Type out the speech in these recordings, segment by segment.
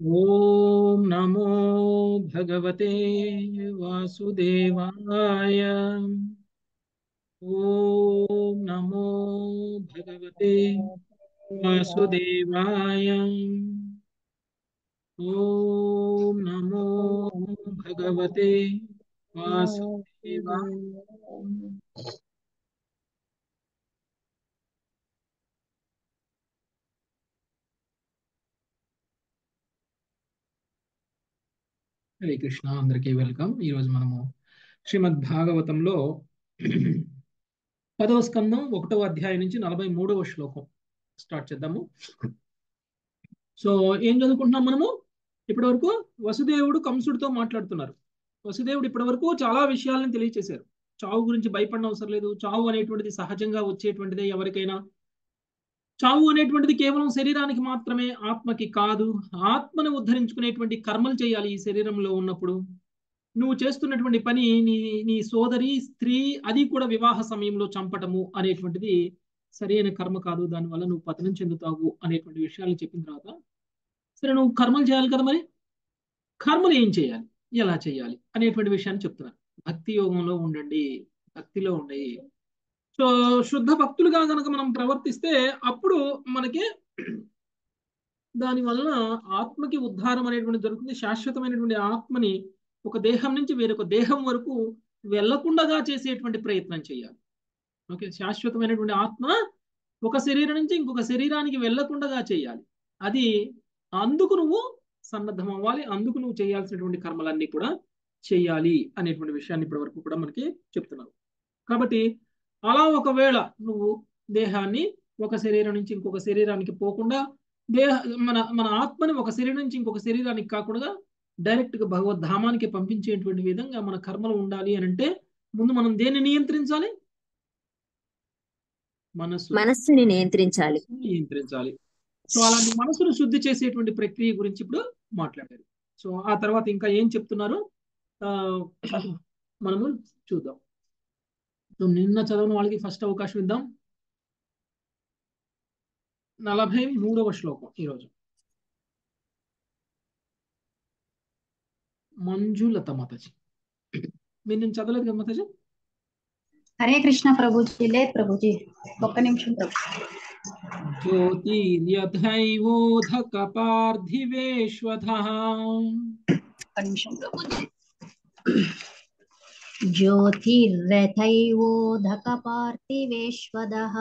ॐ नमो भगवते वासुदेवाय ॐ नमो भगवते वासुदेवाय ॐ नमो भगवते वासुदेवाय హరే కృష్ణ అందరికీ వెల్కమ్ ఈరోజు మనము శ్రీమద్ భాగవతంలో పదవ స్కందం ఒకటవ అధ్యాయం నుంచి నలభై మూడవ శ్లోకం స్టార్ట్ చేద్దాము సో ఏం చదువుకుంటున్నాం మనము ఇప్పటి వరకు వసుదేవుడు కంసుడితో మాట్లాడుతున్నారు వసుదేవుడు ఇప్పటి వరకు చాలా విషయాలను తెలియచేశారు చావు గురించి భయపడిన అవసరం లేదు చావు అనేటువంటిది సహజంగా వచ్చేటువంటిదే ఎవరికైనా చావు అనేటువంటిది కేవలం శరీరానికి మాత్రమే ఆత్మకి కాదు ఆత్మను ఉద్ధరించుకునేటువంటి కర్మలు చేయాలి ఈ శరీరంలో ఉన్నప్పుడు నువ్వు చేస్తున్నటువంటి పని నీ నీ సోదరి స్త్రీ అది కూడా వివాహ సమయంలో చంపటము అనేటువంటిది సరైన కర్మ కాదు దానివల్ల నువ్వు పతనం చెందుతావు అనేటువంటి విషయాలు చెప్పిన తర్వాత సరే నువ్వు కర్మలు చేయాలి కదా మరి కర్మలు ఏం చేయాలి ఎలా చేయాలి అనేటువంటి విషయాన్ని చెప్తున్నారు భక్తి యోగంలో ఉండండి భక్తిలో ఉండి సో శుద్ధ భక్తులుగా కనుక మనం ప్రవర్తిస్తే అప్పుడు మనకి దాని వలన ఆత్మకి ఉద్ధారం అనేటువంటి జరుగుతుంది శాశ్వతమైనటువంటి ఆత్మని ఒక దేహం నుంచి వేరొక దేహం వరకు వెళ్లకుండగా చేసేటువంటి ప్రయత్నం చేయాలి ఓకే శాశ్వతమైనటువంటి ఆత్మ ఒక శరీరం నుంచి ఇంకొక శరీరానికి వెళ్లకుండగా చేయాలి అది అందుకు నువ్వు సన్నద్ధం అవ్వాలి అందుకు నువ్వు చేయాల్సినటువంటి కర్మలన్నీ కూడా చేయాలి అనేటువంటి విషయాన్ని ఇప్పటి వరకు కూడా మనకి చెప్తున్నారు కాబట్టి అలా ఒకవేళ నువ్వు దేహాన్ని ఒక శరీరం నుంచి ఇంకొక శరీరానికి పోకుండా దేహ మన మన ఆత్మని ఒక శరీరం నుంచి ఇంకొక శరీరానికి కాకుండా డైరెక్ట్ గా భగవద్ధామానికి పంపించేటువంటి విధంగా మన కర్మలు ఉండాలి అని అంటే ముందు మనం దేన్ని నియంత్రించాలి మనసు మనస్సుని నియంత్రించాలి నియంత్రించాలి సో అలాంటి మనసును శుద్ధి చేసేటువంటి ప్రక్రియ గురించి ఇప్పుడు మాట్లాడారు సో ఆ తర్వాత ఇంకా ఏం చెప్తున్నారు ఆ మనము చూద్దాం సో నిన్న చదవని వాళ్ళకి ఫస్ట్ అవకాశం ఇద్దాం నలభై మూడవ శ్లోకం ఈరోజు మంజులత మాతాజీ మీరు నేను చదవలేదు కదా మాతాజీ హరే కృష్ణ ప్రభుజీ లేదు ప్రభుజీ ఒక్క నిమిషం ప్రభు జ్యోతిర్యథైవోధక పార్థివేశ్వధ ఒక్క నిమిషం ప్రభుజీ జ్యోతిర్రథైవోధక పార్థివేశ్వదః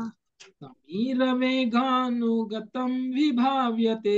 సమీరవేగానుగతం విభావ్యతే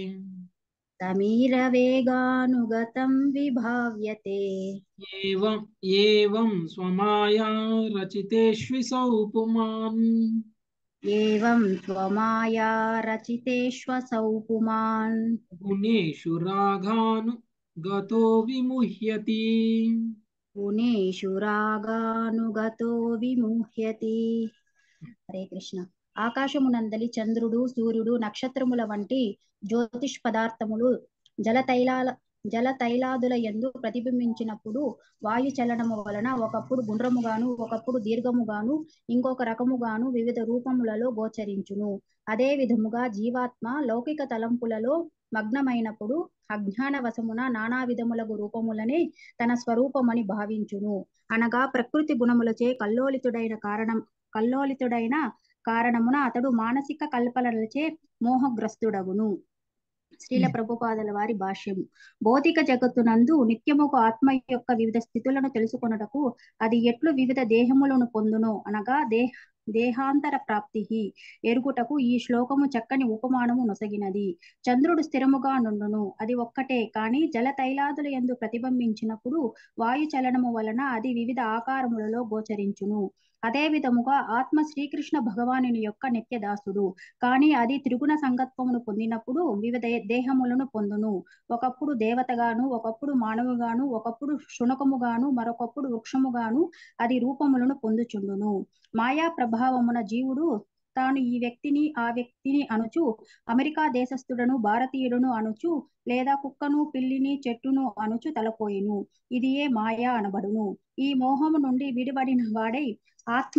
సమీరవేగానుగతం విభావ్యతే ఏవం ఏవం స్వమాయా రచితేష్విసౌ పుమాన్ ఏవం త్వమాయా రచితేష్వసౌ పుమాన్ గుణేషు రాగాను గతో విముహ్యతి గుణేషు రాగానుగతో విముహ్యతి హరే కృష్ణ ఆకాశమునందలి చంద్రుడు సూర్యుడు నక్షత్రముల వంటి జ్యోతిష్ పదార్థములు జల తైలాల జల తైలాదుల ఎందు ప్రతిబింబించినప్పుడు వాయు చలనము వలన ఒకప్పుడు గుండ్రముగాను ఒకప్పుడు దీర్ఘముగాను ఇంకొక రకముగాను వివిధ రూపములలో గోచరించును అదే విధముగా జీవాత్మ లౌకిక తలంపులలో మగ్నమైనప్పుడు అజ్ఞాన వశమున నానా విధములగు రూపములనే తన స్వరూపమని భావించును అనగా ప్రకృతి గుణములచే కల్లోలితుడైన కారణం కల్లోలితుడైన కారణమున అతడు మానసిక కల్పనలచే మోహగ్రస్తుడగును శ్రీల ప్రభుపాదల వారి భాష్యము భౌతిక జగత్తునందు నిత్యముకు ఆత్మ యొక్క వివిధ స్థితులను తెలుసుకొనుటకు అది ఎట్లు వివిధ దేహములను పొందును అనగా దేహ దేహాంతర ప్రాప్తి ఎరుగుటకు ఈ శ్లోకము చక్కని ఉపమానము నొసగినది చంద్రుడు స్థిరముగా నుండును అది ఒక్కటే కాని జల తైలాదుల ఎందు ప్రతిబింబించినప్పుడు వాయు చలనము వలన అది వివిధ ఆకారములలో గోచరించును అదే విధముగా ఆత్మ శ్రీకృష్ణ భగవానుని యొక్క నిత్యదాసుడు కానీ అది త్రిగుణ సంగత్వమును పొందినప్పుడు వివిధ దేహములను పొందును ఒకప్పుడు దేవతగాను ఒకప్పుడు మానవుగాను ఒకప్పుడు శునకముగాను మరొకప్పుడు వృక్షముగాను అది రూపములను పొందుచుండును మాయా ప్రభావమున జీవుడు తాను ఈ వ్యక్తిని ఆ వ్యక్తిని అనుచు అమెరికా దేశస్థుడను భారతీయుడును అనుచు లేదా కుక్కను పిల్లిని చెట్టును అనుచు తలపోయిను ఇది ఏ మాయా అనబడును ఈ మోహము నుండి విడిపడిన వాడై ఆత్మ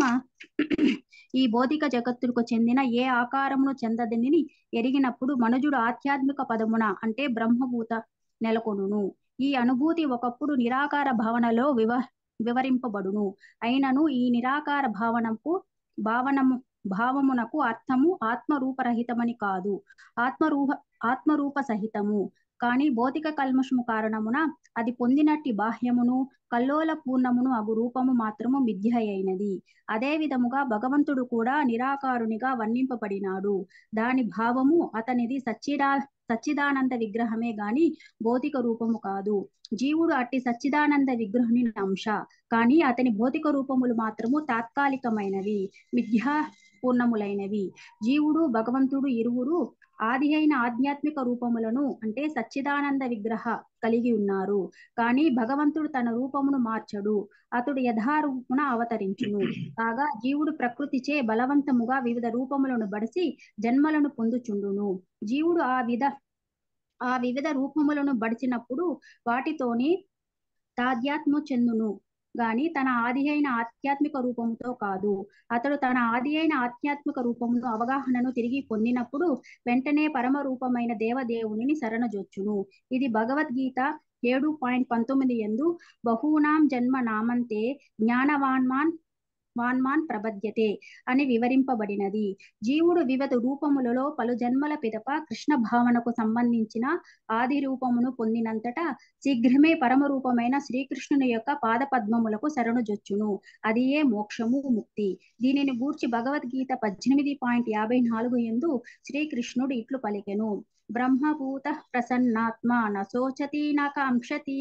ఈ భౌతిక జగత్తుకు చెందిన ఏ ఆకారమును చెందదని ఎరిగినప్పుడు మనుజుడు ఆధ్యాత్మిక పదమున అంటే బ్రహ్మభూత నెలకొనును ఈ అనుభూతి ఒకప్పుడు నిరాకార భావనలో వివ వివరింపబడును అయినను ఈ నిరాకార భావనకు భావనము భావమునకు అర్థము ఆత్మరూపరహితమని కాదు ఆత్మరూప ఆత్మరూప సహితము కానీ భౌతిక కల్మషము కారణమున అది పొందినట్టి బాహ్యమును కల్లోల పూర్ణమును అగు రూపము మాత్రము మిథ్య అయినది అదే విధముగా భగవంతుడు కూడా నిరాకారునిగా వర్ణింపబడినాడు దాని భావము అతనిది సచ్చిదా సచ్చిదానంద విగ్రహమే గాని భౌతిక రూపము కాదు జీవుడు అట్టి సచ్చిదానంద విగ్రహుని అంశ కానీ అతని భౌతిక రూపములు మాత్రము తాత్కాలికమైనవి మిథ్యా పూర్ణములైనవి జీవుడు భగవంతుడు ఇరువురు ఆది అయిన ఆధ్యాత్మిక రూపములను అంటే సచ్చిదానంద విగ్రహ కలిగి ఉన్నారు కానీ భగవంతుడు తన రూపమును మార్చడు అతడు యథారూపున అవతరించును కాగా జీవుడు ప్రకృతిచే బలవంతముగా వివిధ రూపములను బడిసి జన్మలను పొందుచుండును జీవుడు ఆ విధ ఆ వివిధ రూపములను బడిచినప్పుడు వాటితోని తాధ్యాత్మ చెందును గాని తన ఆది అయిన ఆధ్యాత్మిక రూపముతో కాదు అతడు తన ఆది అయిన ఆధ్యాత్మిక రూపమును అవగాహనను తిరిగి పొందినప్పుడు వెంటనే పరమ రూపమైన దేవదేవుని శరణజొచ్చును ఇది భగవద్గీత ఏడు పాయింట్ పంతొమ్మిది ఎందు బహూనాం జన్మ నామంతే జ్ఞానవాన్మాన్ వాన్మాన్ ప్రబద్యతే అని వివరింపబడినది జీవుడు వివిధ రూపములలో పలు జన్మల పిదప కృష్ణ భావనకు సంబంధించిన ఆది రూపమును పొందినంతటా శీఘ్రమే పరమ రూపమైన శ్రీకృష్ణుని యొక్క పాదపద్మములకు శరణుజొచ్చును అది ఏ మోక్షము ముక్తి దీనిని గూర్చి భగవద్గీత పద్దెనిమిది పాయింట్ యాభై నాలుగు ఎందు శ్రీకృష్ణుడు ఇట్లు పలికెను బ్రహ్మభూత ప్రసన్నాత్మ నశోచతి నాకాంక్షతి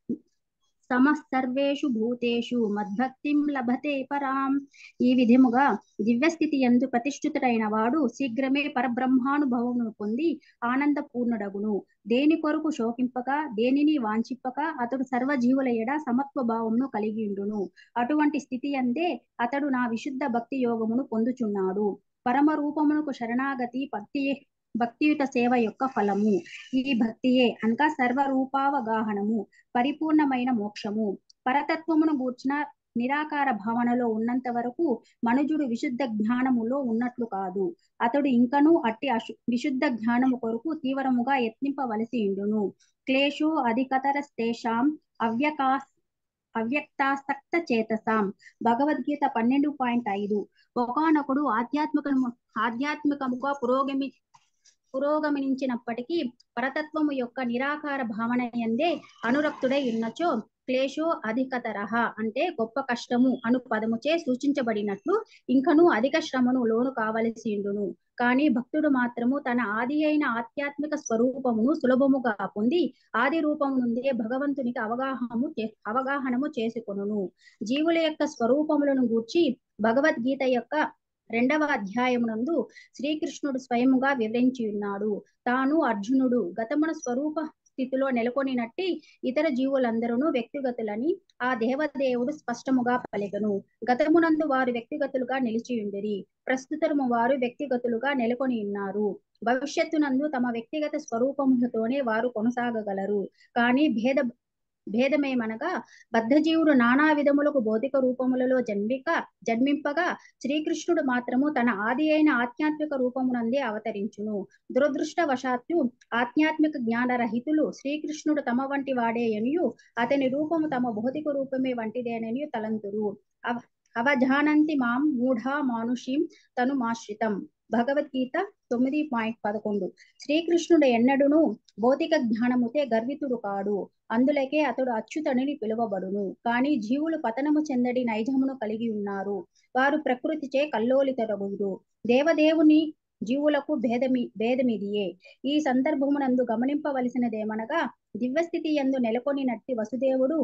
సమసర్వేషు భూతేషు మద్భక్తిం లభతే పరాం ఈ విధముగా దివ్యస్థితి ఎందు ప్రతిష్ఠితుడైన వాడు శీఘ్రమే పరబ్రహ్మానుభవమును పొంది ఆనందపూర్ణుడగును దేని కొరకు శోకింపక దేనిని వాంఛింపక అతడు సర్వజీవుల ఎడ సమత్వ భావమును కలిగి ఉండును అటువంటి స్థితి అందే అతడు నా విశుద్ధ భక్తి యోగమును పొందుచున్నాడు పరమ రూపమునకు శరణాగతి భక్తి భక్తియుత సేవ యొక్క ఫలము ఈ భక్తియే అనగా సర్వరూపావగాహనము పరిపూర్ణమైన మోక్షము పరతత్వమును గూర్చిన నిరాకార భావనలో ఉన్నంత వరకు మనుజుడు విశుద్ధ జ్ఞానములో ఉన్నట్లు కాదు అతడు ఇంకనూ అట్టి అశు విశుద్ధ జ్ఞానము కొరకు తీవ్రముగా యత్నింపవలసి ఉండును క్లేశో అధికతరస్తేషాం అవ్యకా అవ్యక్తాసక్త చేతసాం భగవద్గీత పన్నెండు పాయింట్ ఐదు ఒకనొకడు ఆధ్యాత్మికము ఆధ్యాత్మికముగా పురోగమి పురోగమనించినప్పటికీ పరతత్వము యొక్క నిరాకార భావన ఎందే అనురక్తుడై ఉన్నచో క్లేశో అధికతరహ అంటే గొప్ప కష్టము అను పదముచే సూచించబడినట్లు ఇంకనూ అధిక శ్రమను లోను కావలసి ఉండును కానీ భక్తుడు మాత్రము తన ఆది అయిన ఆధ్యాత్మిక స్వరూపమును సులభముగా పొంది ఆది రూపము నుండే భగవంతునికి అవగాహనము అవగాహనము చేసుకొనును జీవుల యొక్క స్వరూపములను గూర్చి భగవద్గీత యొక్క రెండవ అధ్యాయమునందు శ్రీకృష్ణుడు స్వయముగా వివరించి ఉన్నాడు తాను అర్జునుడు గతమున స్వరూప స్థితిలో నెలకొనినట్టి ఇతర జీవులందరూ వ్యక్తిగతులని ఆ దేవదేవుడు స్పష్టముగా పలికను గతమునందు వారు వ్యక్తిగతులుగా నిలిచియుండిరి ప్రస్తుతము వారు వ్యక్తిగతులుగా నెలకొని ఉన్నారు భవిష్యత్తునందు తమ వ్యక్తిగత స్వరూపములతోనే వారు కొనసాగగలరు కానీ భేద భేదమేమనగా బద్ధజీవుడు నానా విధములకు భౌతిక రూపములలో జన్మిక జన్మింపగా శ్రీకృష్ణుడు మాత్రము తన ఆది అయిన ఆధ్యాత్మిక రూపమునందే అవతరించును దురదృష్టవశాత్తు ఆధ్యాత్మిక జ్ఞానరహితులు శ్రీకృష్ణుడు తమ వంటి వాడే అనియు అతని రూపము తమ భౌతిక రూపమే వంటిదేననియు తలంతురు అవ అవజానంతి మాం మూఢా మానుషీం తను మాశ్రితం భగవద్గీత తొమ్మిది పాయింట్ పదకొండు శ్రీకృష్ణుడు ఎన్నడును భౌతిక జ్ఞానముతే గర్వితుడు కాడు అందులకే అతడు అచ్యుతనిని పిలువబడును కానీ జీవులు పతనము చెందడి నైజమును కలిగి ఉన్నారు వారు ప్రకృతిచే కల్లోలితరగురు దేవదేవుని జీవులకు భేదమి భేదమిదియే ఈ సందర్భమునందు గమనింపవలసినదేమనగా దివ్యస్థితి ఎందు నెలకొనినట్టి వసుదేవుడు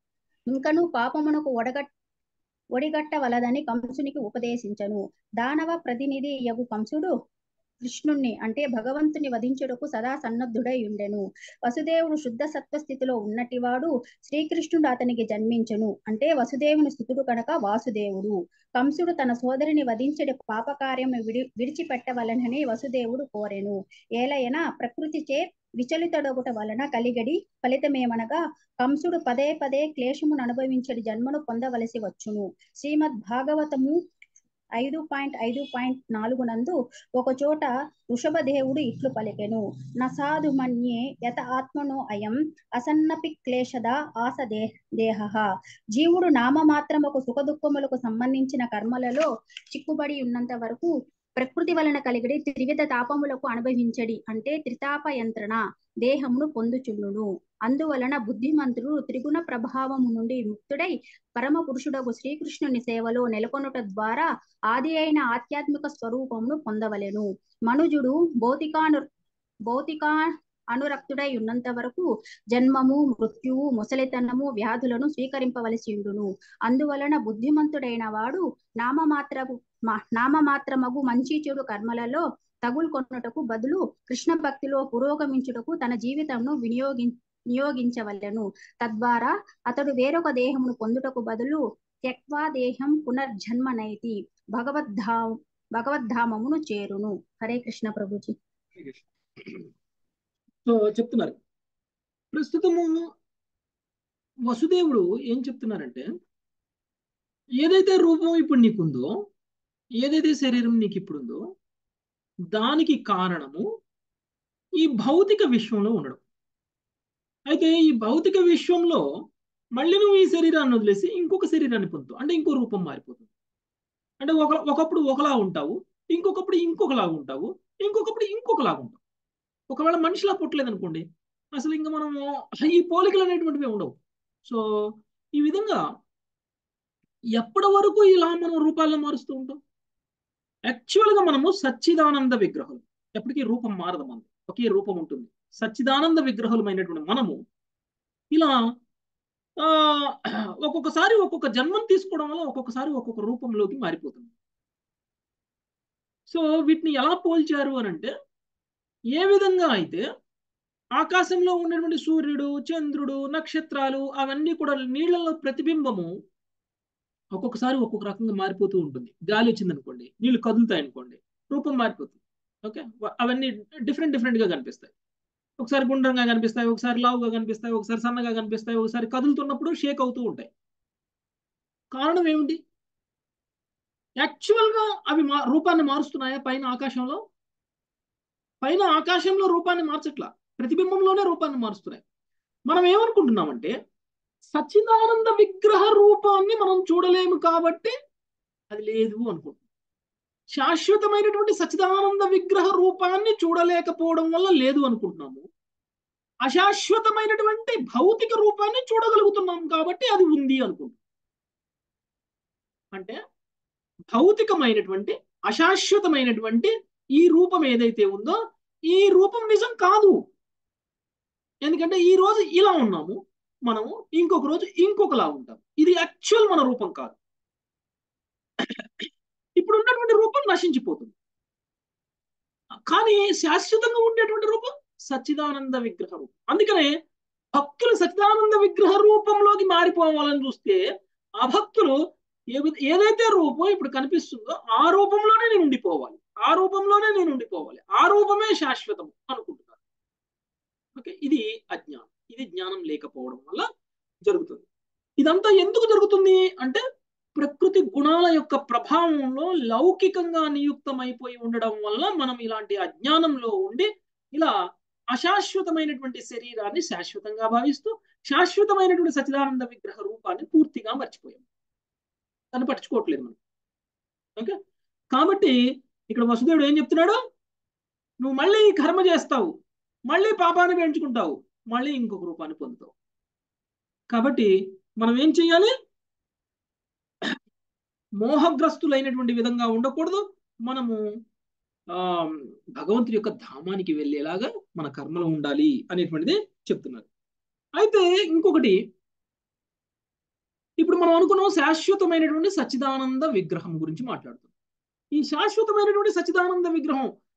ఇంకను పాపమునకు ఒడగట్ ఒడిగట్టవలదని కంసునికి ఉపదేశించను దానవ ప్రతినిధి యగు కంసుడు కృష్ణుణ్ణి అంటే భగవంతుని వధించుటకు సదా సన్నద్ధుడై ఉండెను వసుదేవుడు శుద్ధ సత్వ స్థితిలో ఉన్నటివాడు శ్రీకృష్ణుడు అతనికి జన్మించెను అంటే వసుదేవుని స్థుతుడు కనుక వాసుదేవుడు కంసుడు తన సోదరిని వధించడి పాపకార్యము విడి విడిచిపెట్టవలనని వసుదేవుడు కోరెను ఏలయన ప్రకృతిచే విచలితడొకట వలన కలిగడి ఫలితమేమనగా కంసుడు పదే పదే క్లేశమును అనుభవించడి జన్మను పొందవలసి వచ్చును శ్రీమద్ భాగవతము ఐదు పాయింట్ ఐదు పాయింట్ నాలుగు నందు ఒక చోట వృషభదేవుడు ఇట్లు పలికెను నసాధు మన్యే యత ఆత్మనో అయం అసన్నపి క్లేశద ఆస దే దేహ జీవుడు నామమాత్రముకు సుఖదుఖములకు సంబంధించిన కర్మలలో చిక్కుబడి ఉన్నంత వరకు ప్రకృతి వలన కలిగడి త్రివిధ తాపములకు అనుభవించడి అంటే త్రితాప యంత్రణ దేహమును పొందుచుండును అందువలన బుద్ధిమంతుడు త్రిగుణ ప్రభావము నుండి ముక్తుడై పరమ పురుషుడకు శ్రీకృష్ణుని సేవలో నెలకొనుట ద్వారా ఆది అయిన ఆధ్యాత్మిక స్వరూపమును పొందవలెను మనుజుడు భౌతికాను భౌతికా అనురక్తుడై ఉన్నంత వరకు జన్మము మృత్యువు ముసలితనము వ్యాధులను స్వీకరింపవలసి ఉండును అందువలన బుద్ధిమంతుడైన వాడు నామమాత్రము నామమాత్రమగు మంచి చెడు కర్మలలో తగులుకొనుటకు బదులు కృష్ణ భక్తిలో పురోగమించుటకు తన జీవితంను వినియోగి వినియోగించవలెను తద్వారా అతడు వేరొక దేహమును పొందుటకు బదులు త్యక్వా దేహం పునర్జన్మనైతి భగవద్ధా భగవద్ధామమును చేరును హరే కృష్ణ ప్రభుజీ సో చెప్తున్నారు ప్రస్తుతము వసుదేవుడు ఏం చెప్తున్నారంటే ఏదైతే రూపం ఇప్పుడు నీకుందో ఏదైతే శరీరం నీకు ఇప్పుడుందో దానికి కారణము ఈ భౌతిక విశ్వంలో ఉండడం అయితే ఈ భౌతిక విశ్వంలో మళ్ళీ నువ్వు ఈ శరీరాన్ని వదిలేసి ఇంకొక శరీరాన్ని పొందుతావు అంటే ఇంకో రూపం మారిపోతుంది అంటే ఒక ఒకప్పుడు ఒకలా ఉంటావు ఇంకొకప్పుడు ఇంకొకలా ఉంటావు ఇంకొకప్పుడు ఇంకొకలా ఉంటావు ఒకవేళ మనిషిలా పుట్టలేదు అనుకోండి అసలు ఇంకా మనము ఈ పోలికలు అనేటువంటివి ఉండవు సో ఈ విధంగా ఎప్పటి వరకు ఇలా మనం రూపాలను మారుస్తూ ఉంటాం యాక్చువల్గా మనము సచ్చిదానంద విగ్రహం ఎప్పటికీ రూపం మారదు మనది ఒకే రూపం ఉంటుంది సచ్చిదానంద విగ్రహమైనటువంటి మనము ఇలా ఒక్కొక్కసారి ఒక్కొక్క జన్మం తీసుకోవడం వల్ల ఒక్కొక్కసారి ఒక్కొక్క రూపంలోకి మారిపోతుంది సో వీటిని ఎలా పోల్చారు అని అంటే ఏ విధంగా అయితే ఆకాశంలో ఉన్నటువంటి సూర్యుడు చంద్రుడు నక్షత్రాలు అవన్నీ కూడా నీళ్లలో ప్రతిబింబము ఒక్కొక్కసారి ఒక్కొక్క రకంగా మారిపోతూ ఉంటుంది గాలి వచ్చింది అనుకోండి నీళ్లు కదులుతాయి అనుకోండి రూపం మారిపోతుంది ఓకే అవన్నీ డిఫరెంట్ డిఫరెంట్గా కనిపిస్తాయి ఒకసారి గుండ్రంగా కనిపిస్తాయి ఒకసారి లావుగా కనిపిస్తాయి ఒకసారి సన్నగా కనిపిస్తాయి ఒకసారి కదులుతున్నప్పుడు షేక్ అవుతూ ఉంటాయి కారణం ఏమిటి యాక్చువల్గా అవి మా రూపాన్ని మారుస్తున్నాయా పైన ఆకాశంలో పైన ఆకాశంలో రూపాన్ని మార్చట్లా ప్రతిబింబంలోనే రూపాన్ని మారుస్తున్నాయి మనం ఏమనుకుంటున్నామంటే సచ్చిదానంద విగ్రహ రూపాన్ని మనం చూడలేము కాబట్టి అది లేదు అనుకుంటున్నాం శాశ్వతమైనటువంటి సచ్చిదానంద విగ్రహ రూపాన్ని చూడలేకపోవడం వల్ల లేదు అనుకుంటున్నాము అశాశ్వతమైనటువంటి భౌతిక రూపాన్ని చూడగలుగుతున్నాం కాబట్టి అది ఉంది అనుకుంటున్నాం అంటే భౌతికమైనటువంటి అశాశ్వతమైనటువంటి ఈ రూపం ఏదైతే ఉందో ఈ రూపం నిజం కాదు ఎందుకంటే ఈ రోజు ఇలా ఉన్నాము మనము ఇంకొక రోజు ఇంకొకలా ఉంటాం ఇది యాక్చువల్ మన రూపం కాదు ఇప్పుడు ఉన్నటువంటి రూపం నశించిపోతుంది కానీ శాశ్వతంగా ఉండేటువంటి రూపం సచ్చిదానంద విగ్రహ రూపం అందుకనే భక్తులు సచ్చిదానంద విగ్రహ రూపంలోకి మారిపోవాలని చూస్తే ఆ భక్తులు ఏదైతే రూపం ఇప్పుడు కనిపిస్తుందో ఆ రూపంలోనే నేను ఉండిపోవాలి ఆ రూపంలోనే నేను ఉండిపోవాలి ఆ రూపమే శాశ్వతం అనుకుంటున్నారు ఓకే ఇది అజ్ఞానం ఇది జ్ఞానం లేకపోవడం వల్ల జరుగుతుంది ఇదంతా ఎందుకు జరుగుతుంది అంటే ప్రకృతి గుణాల యొక్క ప్రభావంలో లౌకికంగా నియుక్తమైపోయి ఉండడం వల్ల మనం ఇలాంటి అజ్ఞానంలో ఉండి ఇలా అశాశ్వతమైనటువంటి శరీరాన్ని శాశ్వతంగా భావిస్తూ శాశ్వతమైనటువంటి సచిదానంద విగ్రహ రూపాన్ని పూర్తిగా మర్చిపోయాం దాన్ని పట్టించుకోవట్లేదు మనం ఓకే కాబట్టి ఇక్కడ వసుదేవుడు ఏం చెప్తున్నాడు నువ్వు మళ్ళీ కర్మ చేస్తావు మళ్ళీ పాపాన్ని పెంచుకుంటావు మళ్ళీ ఇంకొక రూపాన్ని పొందుతావు కాబట్టి మనం ఏం చెయ్యాలి మోహగ్రస్తులైనటువంటి విధంగా ఉండకూడదు మనము ఆ భగవంతుడి యొక్క ధామానికి వెళ్ళేలాగా మన కర్మలు ఉండాలి అనేటువంటిది చెప్తున్నారు అయితే ఇంకొకటి ఇప్పుడు మనం అనుకున్నాం శాశ్వతమైనటువంటి సచ్చిదానంద విగ్రహం గురించి మాట్లాడుతున్నాం ఈ శాశ్వతమైనటువంటి సచ్చిదానంద విగ్రహం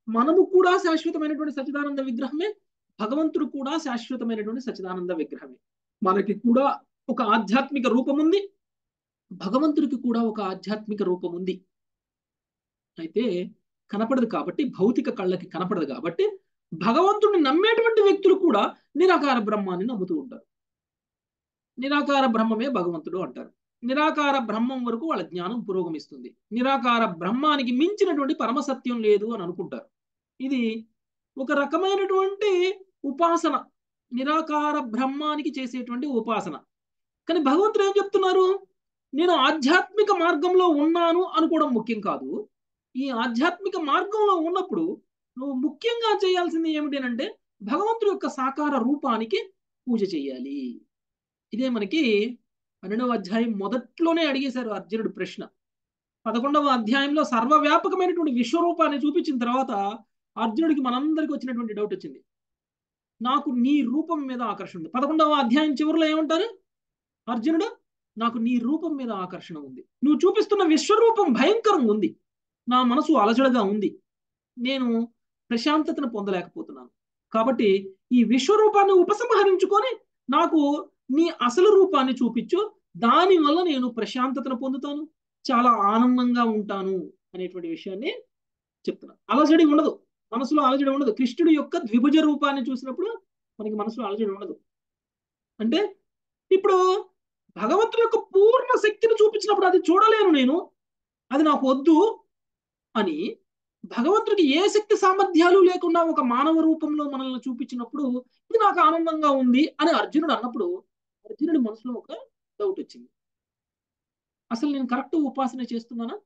మనము కూడా శాశ్వతమైనటువంటి సచిదానంద విగ్రహమే భగవంతుడు కూడా శాశ్వతమైనటువంటి సచిదానంద విగ్రహమే మనకి కూడా ఒక ఆధ్యాత్మిక రూపం ఉంది భగవంతుడికి కూడా ఒక ఆధ్యాత్మిక రూపం ఉంది అయితే కనపడదు కాబట్టి భౌతిక కళ్ళకి కనపడదు కాబట్టి భగవంతుడిని నమ్మేటువంటి వ్యక్తులు కూడా నిరాకార బ్రహ్మాన్ని నమ్ముతూ ఉంటారు నిరాకార బ్రహ్మమే భగవంతుడు అంటారు నిరాకార బ్రహ్మం వరకు వాళ్ళ జ్ఞానం పురోగమిస్తుంది నిరాకార బ్రహ్మానికి మించినటువంటి పరమసత్యం లేదు అని అనుకుంటారు ఇది ఒక రకమైనటువంటి ఉపాసన నిరాకార బ్రహ్మానికి చేసేటువంటి ఉపాసన కానీ భగవంతుడు ఏం చెప్తున్నారు నేను ఆధ్యాత్మిక మార్గంలో ఉన్నాను అనుకోవడం ముఖ్యం కాదు ఈ ఆధ్యాత్మిక మార్గంలో ఉన్నప్పుడు నువ్వు ముఖ్యంగా చేయాల్సింది ఏమిటి అంటే భగవంతుడి యొక్క సాకార రూపానికి పూజ చేయాలి ఇదే మనకి పన్నెండవ అధ్యాయం మొదట్లోనే అడిగేశారు అర్జునుడు ప్రశ్న పదకొండవ అధ్యాయంలో సర్వవ్యాపకమైనటువంటి విశ్వరూపాన్ని చూపించిన తర్వాత అర్జునుడికి మనందరికి వచ్చినటువంటి డౌట్ వచ్చింది నాకు నీ రూపం మీద ఆకర్షణ ఉంది పదకొండవ అధ్యాయం చివరిలో ఏమంటారు అర్జునుడు నాకు నీ రూపం మీద ఆకర్షణ ఉంది నువ్వు చూపిస్తున్న విశ్వరూపం భయంకరంగా ఉంది నా మనసు అలజడగా ఉంది నేను ప్రశాంతతను పొందలేకపోతున్నాను కాబట్టి ఈ విశ్వరూపాన్ని ఉపసంహరించుకొని నాకు నీ అసలు రూపాన్ని చూపించు దాని వల్ల నేను ప్రశాంతతను పొందుతాను చాలా ఆనందంగా ఉంటాను అనేటువంటి విషయాన్ని చెప్తున్నాను అలజడి ఉండదు మనసులో అలజడి ఉండదు కృష్ణుడి యొక్క ద్విభుజ రూపాన్ని చూసినప్పుడు మనకి మనసులో అలజడి ఉండదు అంటే ఇప్పుడు భగవంతుడి యొక్క పూర్ణ శక్తిని చూపించినప్పుడు అది చూడలేను నేను అది నాకు వద్దు అని భగవంతుడికి ఏ శక్తి సామర్థ్యాలు లేకుండా ఒక మానవ రూపంలో మనల్ని చూపించినప్పుడు ఇది నాకు ఆనందంగా ఉంది అని అర్జునుడు అన్నప్పుడు అర్జునుడి మనసులో ఒక డౌట్ వచ్చింది అసలు నేను కరెక్ట్ ఉపాసన చేస్తున్నానా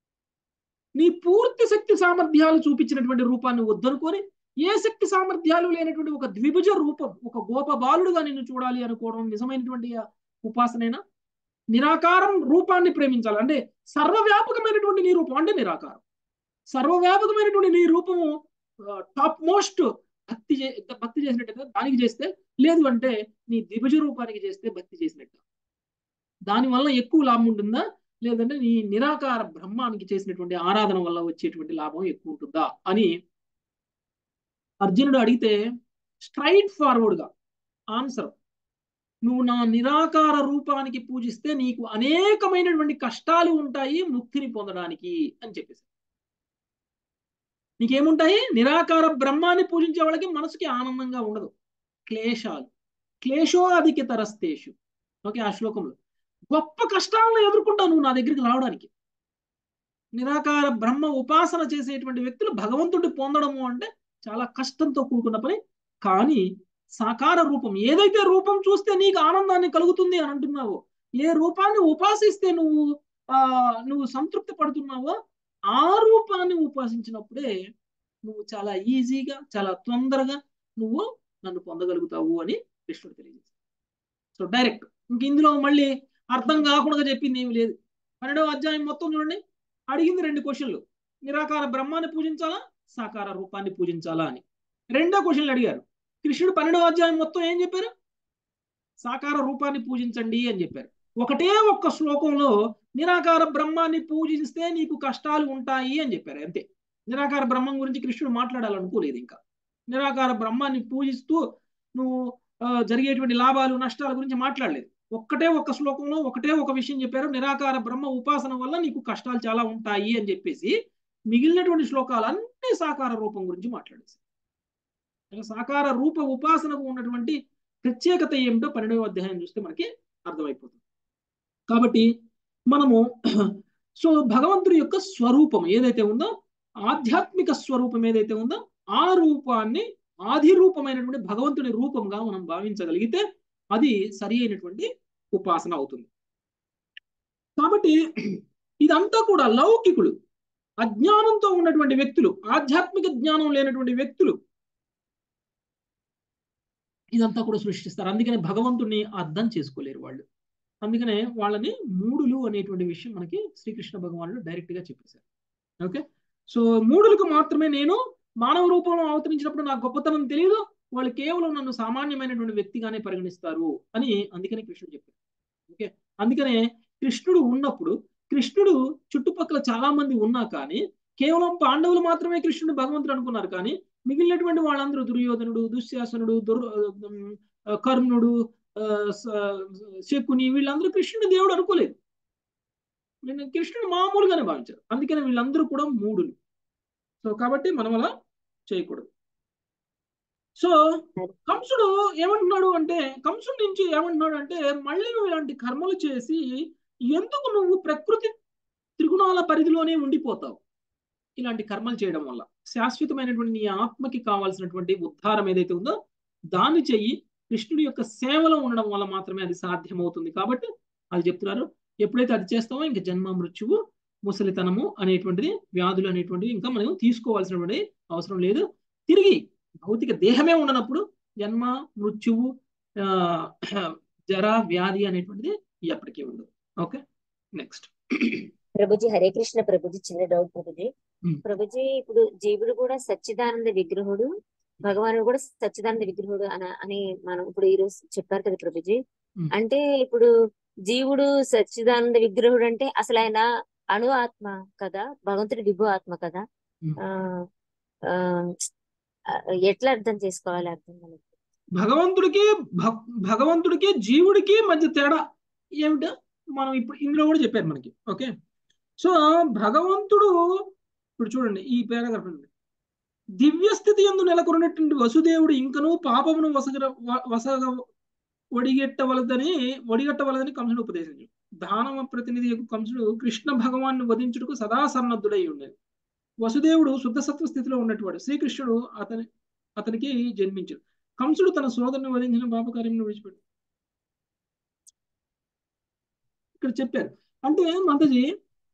నీ పూర్తి శక్తి సామర్థ్యాలు చూపించినటువంటి రూపాన్ని వద్దనుకొని ఏ శక్తి సామర్థ్యాలు లేనటువంటి ఒక ద్విభుజ రూపం ఒక గోప బాలుడుగా నిన్ను చూడాలి అనుకోవడం నిజమైనటువంటి ఉపాసనేనా నిరాకారం రూపాన్ని ప్రేమించాలి అంటే సర్వవ్యాపకమైనటువంటి నీ రూపం అంటే నిరాకారం సర్వవ్యాపకమైనటువంటి నీ రూపము టాప్ మోస్ట్ భక్తి భక్తి చేసినట్టయితే దానికి చేస్తే లేదు అంటే నీ ద్విభుజ రూపానికి చేస్తే భక్తి చేసినట్టు దానివల్ల ఎక్కువ లాభం ఉంటుందా లేదంటే నీ నిరాకార బ్రహ్మానికి చేసినటువంటి ఆరాధన వల్ల వచ్చేటువంటి లాభం ఎక్కువ ఉంటుందా అని అర్జునుడు అడిగితే స్ట్రైట్ ఫార్వర్డ్ గా ఆన్సర్ నువ్వు నా నిరాకార రూపానికి పూజిస్తే నీకు అనేకమైనటువంటి కష్టాలు ఉంటాయి ముక్తిని పొందడానికి అని చెప్పేసి నీకేముంటాయి నిరాకార బ్రహ్మాన్ని పూజించే వాళ్ళకి మనసుకి ఆనందంగా ఉండదు క్లేశాలు క్లేశో అధిక తరస్తేషు ఓకే ఆ శ్లోకంలో గొప్ప కష్టాలను ఎదుర్కొంటావు నువ్వు నా దగ్గరికి రావడానికి నిరాకార బ్రహ్మ ఉపాసన చేసేటువంటి వ్యక్తులు భగవంతుడి పొందడము అంటే చాలా కష్టంతో కూడుకున్న పని కానీ సాకార రూపం ఏదైతే రూపం చూస్తే నీకు ఆనందాన్ని కలుగుతుంది అని అంటున్నావో ఏ రూపాన్ని ఉపాసిస్తే నువ్వు ఆ నువ్వు సంతృప్తి పడుతున్నావో ఆ రూపాన్ని ఉపాసించినప్పుడే నువ్వు చాలా ఈజీగా చాలా తొందరగా నువ్వు నన్ను పొందగలుగుతావు అని కృష్ణుడు తెలియజేశాడు సో డైరెక్ట్ ఇంక ఇందులో మళ్ళీ అర్థం కాకుండా చెప్పింది ఏమి లేదు పన్నెండవ అధ్యాయం మొత్తం చూడండి అడిగింది రెండు క్వశ్చన్లు నిరాకార బ్రహ్మాన్ని పూజించాలా సాకార రూపాన్ని పూజించాలా అని రెండో క్వశ్చన్లు అడిగారు కృష్ణుడు పన్నెండవ అధ్యాయం మొత్తం ఏం చెప్పారు సాకార రూపాన్ని పూజించండి అని చెప్పారు ఒకటే ఒక్క శ్లోకంలో నిరాకార బ్రహ్మాన్ని పూజిస్తే నీకు కష్టాలు ఉంటాయి అని చెప్పారు అంతే నిరాకార బ్రహ్మం గురించి కృష్ణుడు మాట్లాడాలనుకోలేదు ఇంకా నిరాకార బ్రహ్మాన్ని పూజిస్తూ నువ్వు జరిగేటువంటి లాభాలు నష్టాల గురించి మాట్లాడలేదు ఒక్కటే ఒక శ్లోకంలో ఒకటే ఒక విషయం చెప్పారు నిరాకార బ్రహ్మ ఉపాసన వల్ల నీకు కష్టాలు చాలా ఉంటాయి అని చెప్పేసి మిగిలినటువంటి శ్లోకాలన్నీ సాకార రూపం గురించి మాట్లాడేసి సాకార రూప ఉపాసనకు ఉన్నటువంటి ప్రత్యేకత ఏమిటో పన్నెండవ అధ్యాయం చూస్తే మనకి అర్థమైపోతుంది కాబట్టి మనము సో భగవంతుడి యొక్క స్వరూపం ఏదైతే ఉందో ఆధ్యాత్మిక స్వరూపం ఏదైతే ఉందో ఆ రూపాన్ని ఆది రూపమైనటువంటి భగవంతుని రూపంగా మనం భావించగలిగితే అది సరి అయినటువంటి ఉపాసన అవుతుంది కాబట్టి ఇదంతా కూడా లౌకికులు అజ్ఞానంతో ఉన్నటువంటి వ్యక్తులు ఆధ్యాత్మిక జ్ఞానం లేనటువంటి వ్యక్తులు ఇదంతా కూడా సృష్టిస్తారు అందుకనే భగవంతుడిని అర్థం చేసుకోలేరు వాళ్ళు అందుకనే వాళ్ళని మూడులు అనేటువంటి విషయం మనకి శ్రీకృష్ణ భగవానుడు డైరెక్ట్ గా చెప్పేశారు ఓకే సో మూడులకు మాత్రమే నేను మానవ రూపంలో అవతరించినప్పుడు నాకు గొప్పతనం తెలియదు వాళ్ళు కేవలం నన్ను సామాన్యమైనటువంటి వ్యక్తిగానే పరిగణిస్తారు అని అందుకనే కృష్ణుడు చెప్పారు ఓకే అందుకనే కృష్ణుడు ఉన్నప్పుడు కృష్ణుడు చుట్టుపక్కల చాలా మంది ఉన్నా కానీ కేవలం పాండవులు మాత్రమే కృష్ణుడు భగవంతుడు అనుకున్నారు కానీ మిగిలినటువంటి వాళ్ళందరూ దుర్యోధనుడు దుశ్శాసనుడు దుర్ కర్ణుడు శకుని వీళ్ళందరూ కృష్ణుడు దేవుడు అనుకోలేదు కృష్ణుడు మామూలుగానే భావించారు అందుకని వీళ్ళందరూ కూడా మూడులు సో కాబట్టి మనం అలా చేయకూడదు సో కంసుడు ఏమంటున్నాడు అంటే కంసుడు నుంచి ఏమంటున్నాడు అంటే మళ్ళీ నువ్వు ఇలాంటి కర్మలు చేసి ఎందుకు నువ్వు ప్రకృతి త్రిగుణాల పరిధిలోనే ఉండిపోతావు ఇలాంటి కర్మలు చేయడం వల్ల శాశ్వతమైనటువంటి నీ ఆత్మకి కావాల్సినటువంటి ఉద్ధారం ఏదైతే ఉందో దాన్ని చెయ్యి కృష్ణుడి యొక్క సేవలో ఉండడం వల్ల మాత్రమే అది సాధ్యమవుతుంది కాబట్టి అది చెప్తున్నారు ఎప్పుడైతే అది చేస్తామో ఇంకా జన్మ మృత్యువు ముసలితనము అనేటువంటిది వ్యాధులు అనేటువంటివి ఇంకా మనం తీసుకోవాల్సినటువంటి అవసరం లేదు తిరిగి భౌతిక దేహమే ఉండనప్పుడు జన్మ మృత్యువు జర వ్యాధి అనేటువంటిది ఎప్పటికీ ఉండదు ఓకే నెక్స్ట్ ప్రభుజీ హరే కృష్ణ ప్రభుజీ చిన్న డౌట్ ప్రభుజీ ప్రభుజీ ఇప్పుడు జీవుడు కూడా సచ్చిదానంద విగ్రహుడు భగవానుడు కూడా సచ్చిదానంద విగ్రహుడు అని అని మనం ఇప్పుడు ఈ రోజు చెప్పారు కదా ప్రభుజీ అంటే ఇప్పుడు జీవుడు సచ్చిదానంద విగ్రహుడు అంటే అసలు ఆయన అణు ఆత్మ కదా భగవంతుడి విభు ఆత్మ కదా ఆ ఎట్లా అర్థం చేసుకోవాలి అర్థం కాలేదు భగవంతుడికి భగవంతుడికి జీవుడికి మధ్య తేడా ఏమిటో మనం ఇప్పుడు ఇందులో కూడా చెప్పారు మనకి ఓకే సో భగవంతుడు ఇప్పుడు చూడండి ఈ పేరాగ్రాఫ్ అండి దివ్య స్థితి ఎందు నెలకొన్నటువంటి వసుదేవుడు ఇంకను పాపమును వసగ వసగ ఒడిగెట్టవలదని ఒడిగట్టవలదని కంసుడు ఉపదేశించు దానవ ప్రతినిధి కంసుడు కృష్ణ భగవాన్ని వధించుటకు సదా సన్నద్ధుడై ఉండేది వసుదేవుడు శుద్ధ సత్వ స్థితిలో ఉన్నటువంటి శ్రీకృష్ణుడు అతని అతనికి జన్మించాడు కంసుడు తన సోదరుని వధించిన పాపకార్యం విడిచిపెట్టాడు ఇక్కడ చెప్పారు అంటే మాతాజీ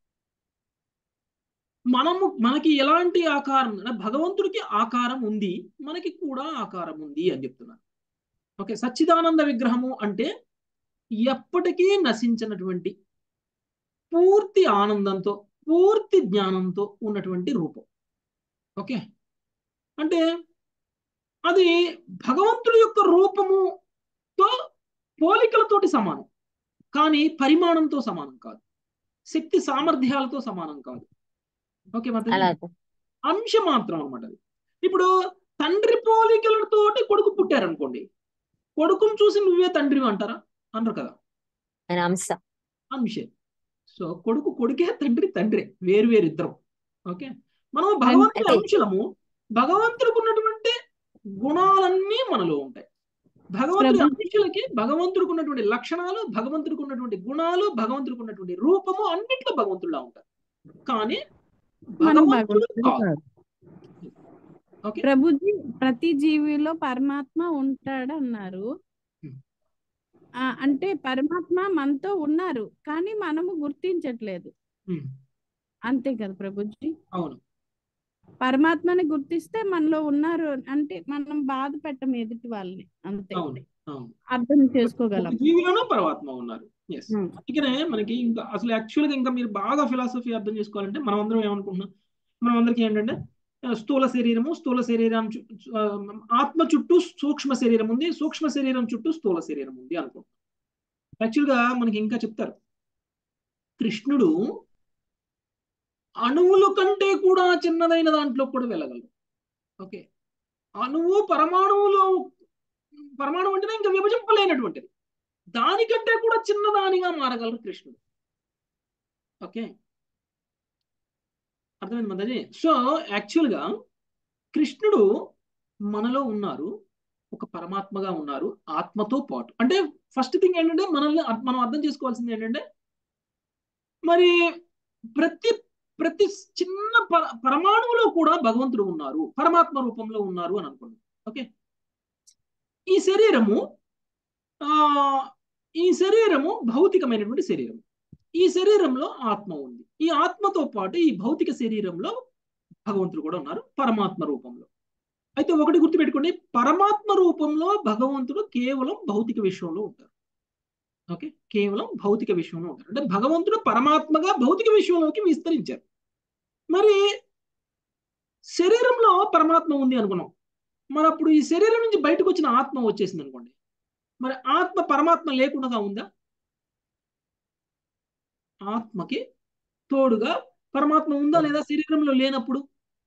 మనము మనకి ఎలాంటి ఆకారం భగవంతుడికి ఆకారం ఉంది మనకి కూడా ఆకారం ఉంది అని చెప్తున్నారు ఓకే సచ్చిదానంద విగ్రహము అంటే ఎప్పటికీ నశించినటువంటి పూర్తి ఆనందంతో పూర్తి జ్ఞానంతో ఉన్నటువంటి రూపం ఓకే అంటే అది భగవంతుడి యొక్క రూపముతో పోలికలతోటి సమానం కానీ పరిమాణంతో సమానం కాదు శక్తి సామర్థ్యాలతో సమానం కాదు ఓకే అంశ మాత్రం అనమాట అది ఇప్పుడు తండ్రి పోలికలతోటి కొడుకు పుట్టారనుకోండి కొడుకును చూసి నువ్వే తండ్రి అంటారా అనరు కదా అంశ అంశే సో కొడుకు కొడుకే తండ్రి తండ్రి వేరు వేరు ఇద్దరం ఓకే మనం భగవంతుడి అంశలము భగవంతుడికి ఉన్నటువంటి గుణాలన్నీ మనలో ఉంటాయి భగవంతుడి అంశాలకి భగవంతుడికి ఉన్నటువంటి లక్షణాలు భగవంతుడికి ఉన్నటువంటి గుణాలు భగవంతుడికి ఉన్నటువంటి రూపము అన్నింటిలో భగవంతుడిలా ఉంటారు కానీ భగవంతుడు కాదు ప్రభుజీ ప్రతి జీవిలో పరమాత్మ ఉంటాడు అన్నారు అంటే పరమాత్మ మనతో ఉన్నారు కానీ మనము గుర్తించట్లేదు అంతే కదా ప్రభుజీ అవును పరమాత్మని గుర్తిస్తే మనలో ఉన్నారు అంటే మనం బాధ పెట్టం ఎదుటి వాళ్ళని అంతే అర్థం చేసుకోగలం జీవిలోనూ పరమాత్మ ఉన్నారు అందుకనే మనకి ఇంకా అసలు యాక్చువల్గా ఇంకా మీరు బాగా ఫిలాసఫీ అర్థం చేసుకోవాలంటే మనం అందరం ఏమనుకుంటున్నాం మనం అందరికీ ఏంటంటే స్థూల శరీరము స్థూల శరీరం ఆత్మ చుట్టూ సూక్ష్మ శరీరం ఉంది సూక్ష్మ శరీరం చుట్టూ స్థూల శరీరం ఉంది అనుకుంటాం యాక్చువల్గా మనకి ఇంకా చెప్తారు కృష్ణుడు అణువుల కంటే కూడా చిన్నదైన దాంట్లో కూడా వెళ్ళగలరు ఓకే అణువు పరమాణువులో పరమాణువు అంటేనే ఇంకా విభజింపలేనటువంటిది దానికంటే కూడా చిన్నదానిగా మారగలరు కృష్ణుడు ఓకే అర్థమైంది మదజీ సో యాక్చువల్గా కృష్ణుడు మనలో ఉన్నారు ఒక పరమాత్మగా ఉన్నారు ఆత్మతో పాటు అంటే ఫస్ట్ థింగ్ ఏంటంటే మనల్ని మనం అర్థం చేసుకోవాల్సింది ఏంటంటే మరి ప్రతి ప్రతి చిన్న పర పరమాణువులో కూడా భగవంతుడు ఉన్నారు పరమాత్మ రూపంలో ఉన్నారు అని అనుకున్నాం ఓకే ఈ శరీరము ఆ ఈ శరీరము భౌతికమైనటువంటి శరీరం ఈ శరీరంలో ఆత్మ ఉంది ఈ ఆత్మతో పాటు ఈ భౌతిక శరీరంలో భగవంతుడు కూడా ఉన్నారు పరమాత్మ రూపంలో అయితే ఒకటి గుర్తుపెట్టుకోండి పరమాత్మ రూపంలో భగవంతుడు కేవలం భౌతిక విషయంలో ఉంటారు ఓకే కేవలం భౌతిక విషయంలో ఉంటారు అంటే భగవంతుడు పరమాత్మగా భౌతిక విషయంలోకి విస్తరించారు మరి శరీరంలో పరమాత్మ ఉంది అనుకున్నాం మరి అప్పుడు ఈ శరీరం నుంచి బయటకు వచ్చిన ఆత్మ వచ్చేసింది అనుకోండి మరి ఆత్మ పరమాత్మ లేకుండా ఉందా ఆత్మకి తోడుగా పరమాత్మ ఉందా లేదా శరీరంలో లేనప్పుడు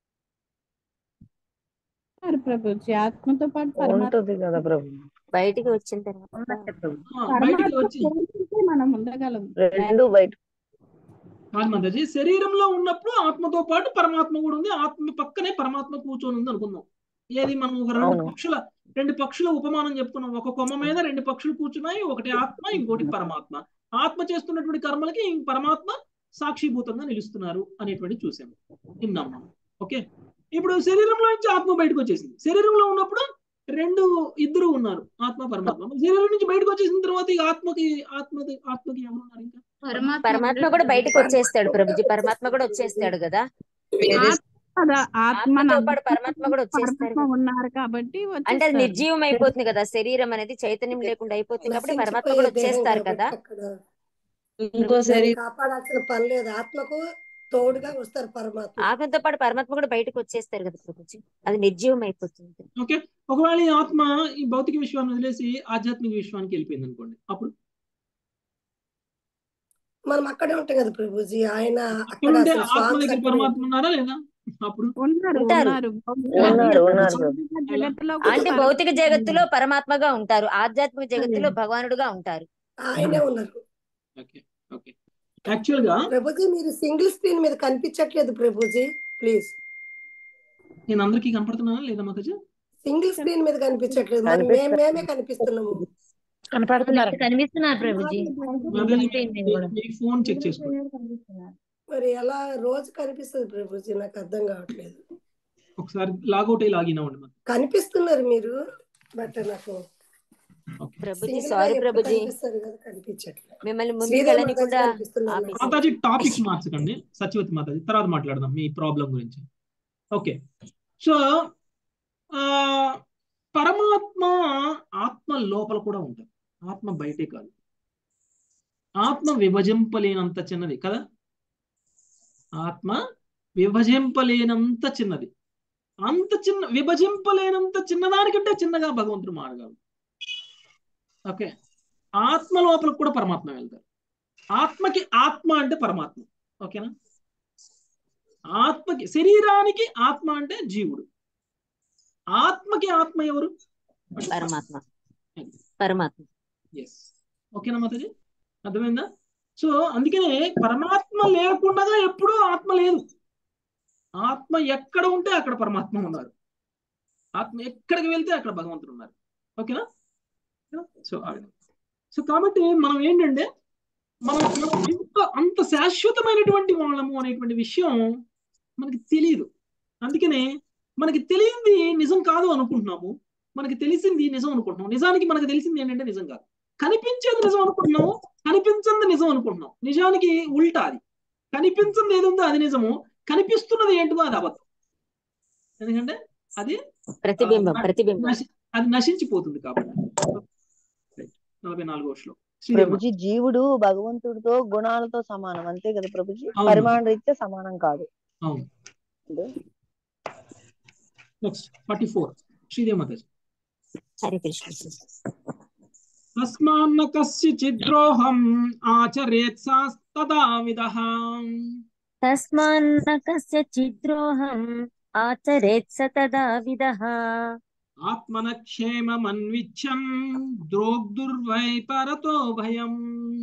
ఉన్నారు ప్రభుజీ ఆత్మతో పాటు పరమాత్మ ఉంటుంది కదా ప్రభు బయటికి వచ్చిన తర్వాత ఉన్నట్టే ప్రభు ఆ, బయటికి పరమాత్మ వచ్చి కోరుకుంటే మనం ఉండగలం రెండు బయట కాదు మాతాజీ శరీరంలో ఉన్నప్పుడు ఆత్మతో పాటు పరమాత్మ కూడా ఉంది ఆత్మ పక్కనే పరమాత్మ కూర్చొని ఉంది అనుకుందాం ఏది మనం ఒక రెండు అవును. పక్షుల రెండు పక్షుల ఉపమానం చెప్పుకున్నాం ఒక కొమ్మ మీద రెండు పక్షులు కూర్చున్నాయి ఒకటి ఆత్మ ఇంకోటి పరమాత్మ ఆత్మ చేస్తున్నటువంటి కర్మలకి ఈ పరమాత్మ సాక్షిభూతంగా నిలుస్తున్నారు అనేటువంటి చూసాము విన్నాం మనం ఓకే ఇప్పుడు శరీరంలో నుంచి ఆత్మ బయటకు వచ్చేసింది శరీరంలో ఉన్నప్పుడు రెండు ఇద్దరు ఉన్నారు ఆత్మ పరమాత్మ శరీరం నుంచి బయటకు వచ్చేసిన తర్వాత ఈ ఆత్మకి ఆత్మకి ఆత్మకి ఎవరు ఉన్నారు ఇంకా పరమాత్మ కూడా బయటకు వచ్చేస్తాడు ప్రభుజీ పరమాత్మ కూడా వచ్చేస్తాడు కదా కదా ఆత్మ ఆత్మతో పాటు పరమాత్మ కూడా వచ్చేస్తారు పరమాత్మ ఉన్నారు కాబట్టి అంటే అది వచ్చేస్తారు. నిర్జీవం అయిపోతుంది కదా శరీరం అనేది చైతన్యం లేకుండా అయిపోతుంది కాబట్టి పరమాత్మ కూడా వచ్చేస్తారు కదా ఇంకో శరీరం కాపాడాల్సిన పని లేదు ఆత్మకు తోడుగా వస్తారు పరమాత్మ ఆత్మతో పాటు పరమాత్మ కూడా బయటకు వచ్చేస్తారు కదా ప్రభుజీ అది నిర్జీవం అయిపోతుంది ఓకే ఒకవేళ ఈ ఆత్మ ఈ భౌతిక విశ్వాన్ని వదిలేసి ఆధ్యాత్మిక విశ్వానికి వెళ్ళిపోయింది అనుకోండి అప్పుడు మనం అక్కడే ఉంటాం కదా ప్రభుజీ ఆయన అక్కడ అప్పుడుంటే అసలు ఆత్మ స్వామి దగ్గర సత్యం పరమాత్మ ఉన్నారా లేదా అప్పుడు ఉన్నారు ఉంటారు. ఉన్నారు ఉన్నారు, ఉన్నారు. భౌతిక జగత్తులో కూడా అంటే పరమాత్మ భౌతిక జగత్తులో పరమాత్మగా ఉంటారు ఆధ్యాత్మిక జగత్తులో భగవానుడుగా ఉంటారు ఆయనే ఉన్నారు ఓకే ఓకే యాక్చువల్ గా ప్రభుజీ మీరు సింగిల్ స్క్రీన్ మీద కనిపించట్లేదు ప్రభుజీ ప్లీజ్ నేను అందరికీ కనపడుతున్నానా లేదా మాతాజీ సింగిల్ స్క్రీన్ మీద కనిపించట్లేదు మరి మేము మేమే కనిపిస్తున్నాము కనపడుతున్నారు కనిపిస్తున్నారు ప్రభుజీ మాతాజీ అయిపోయింది మీ- కూడా. మీ ఫోన్ చెక్ చేసుకోండి మరి ఎలా రోజు కనిపిస్తుంది ప్రభుజీ నాకు అర్థం కావట్లేదు ఒకసారి లాగౌట్ అయ్యి లాగిన్ అవ్వండి మరి కనిపిస్తున్నారు మీరు బట్ నాకు ఓకే ప్రభుజీ single గా సారీ ఎప్పుడు ప్రభుజీ కనిపిస్తారు కదా కనిపించట్లేదు మిమ్మల్ని ముందుకు శ్రీదేవి వెళ్ళని మాతాజీ కూడా కనిపిస్తున్నారు నాకు. ఆపేసి మాతాజీ టాపిక్ మార్చకండి సత్యవతి మాతాజీ తర్వాత మాట్లాడదాం మీ ప్రాబ్లం గురించి ఓకే సో ఆ పరమాత్మ ఆత్మ లోపల కూడా ఉంటుంది ఆత్మ బయటే కాదు ఆత్మ విభజింపలేనంత చిన్నది కదా ఆత్మ విభజింపలేనంత చిన్నది అంత చిన్న విభజింపలేనంత చిన్నదానికంటే చిన్నగా భగవంతుడు మారగలడు ఓకే ఆత్మ లోపల కూడా పరమాత్మ వెళ్తారు ఆత్మకి ఆత్మ అంటే పరమాత్మ ఓకేనా ఆత్మకి శరీరానికి ఆత్మ అంటే జీవుడు ఆత్మకి ఆత్మ ఎవరు పరమాత్మ పరమాత్మ ఎస్ ఓకేనా మాతాజీ అర్థమైందా సో అందుకనే పరమాత్మ లేకుండా ఎప్పుడూ ఆత్మ లేదు ఆత్మ ఎక్కడ ఉంటే అక్కడ పరమాత్మ ఉన్నారు ఆత్మ ఎక్కడికి వెళ్తే అక్కడ భగవంతుడు ఉన్నారు ఓకేనా సో ఆ విధంగా. సో కాబట్టి మనం ఏంటంటే మనం మనం ఎంత అంత శాశ్వతమైనటువంటి వాళ్ళము అనేటువంటి విషయం మనకి తెలియదు అందుకనే మనకి తెలియంది నిజం కాదు అనుకుంటున్నాము మనకి తెలిసింది నిజం అనుకుంటున్నాం నిజానికి మనకు తెలిసింది ఏంటంటే నిజం కాదు కనిపించేది నిజం అనుకుంటున్నాము కనిపించింది నిజం అనుకుంటున్నాం నిజానికి ఉల్టా అది కనిపించింది ఏది ఉందో అది నిజము కనిపిస్తున్నది ఏంటిదో అది అబద్ధం ఎందుకంటే అది ప్రతిబింబం ప్రతిబింబం నశి- అది నశించిపోతుంది కాబట్టి Right. నలభై నాలుగో శ్లోకం శ్రీదేవి ప్రభుజీ జీవుడు భగవంతుడితో గుణాలతో సమానం అంతే కదా ప్రభుజీ అవును. పరిమాణ రీత్యా సమానం కాదు అవును అంటే next forty four Sridevi Mataji Hare Krishna తస్మాన్న కస్యచిద్రోహం ఆచరేత్ తదా విదః తస్మాన్న కస్య చిద్రోహం ఆచరేత్ స తదా విదః ఆత్మన క్షేమమన్విచ్చం ద్రోగ్దుర్వై పరతో భయం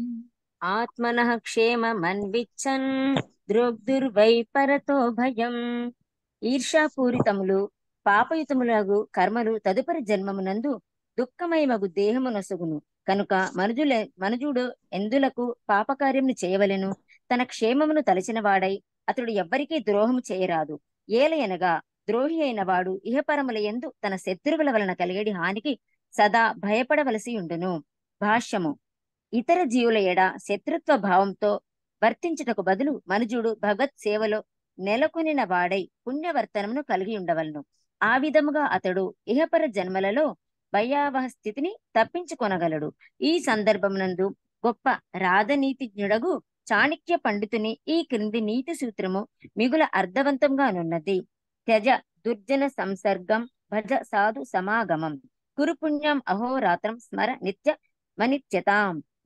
ఆత్మనః క్షేమమన్విచ్చన్ ద్రోగ్దుర్వై పరతో భయం ఈర్షాపూరితములు పాపయుతములగు కర్మలు తదుపరి జన్మమునందు దుఃఖమయమగు దేహమునొసగును కనుక మనుజుల మనుజుడు ఎందులకు పాపకార్యమును చేయవలెను తన క్షేమమును తలచిన వాడై అతడు ఎవ్వరికీ ద్రోహము చేయరాదు ఏలయనగా ద్రోహి అయిన వాడు ఇహపరముల ఎందు తన శత్రువుల వలన కలిగేడి హానికి సదా భయపడవలసి ఉండును భాష్యము ఇతర జీవుల ఎడ శత్రుత్వ భావంతో వర్తించుటకు బదులు మనుజుడు భగవత్ సేవలో నెలకొనిన వాడై పుణ్యవర్తనమును కలిగి ఉండవలను ఆ విధముగా అతడు ఇహపర జన్మలలో భయావహ స్థితిని తప్పించుకొనగలడు ఈ సందర్భమునందు గొప్ప రాధనీతిజ్ఞుడగు చాణక్య పండితుని ఈ క్రింది నీతి సూత్రము మిగుల అర్థవంతంగానున్నది త్యజ దుర్జన సంసర్గం భజ సాధు సమాగమం కురు పుణ్యం అహోరాత్రం స్మర నిత్య మనిత్యతాం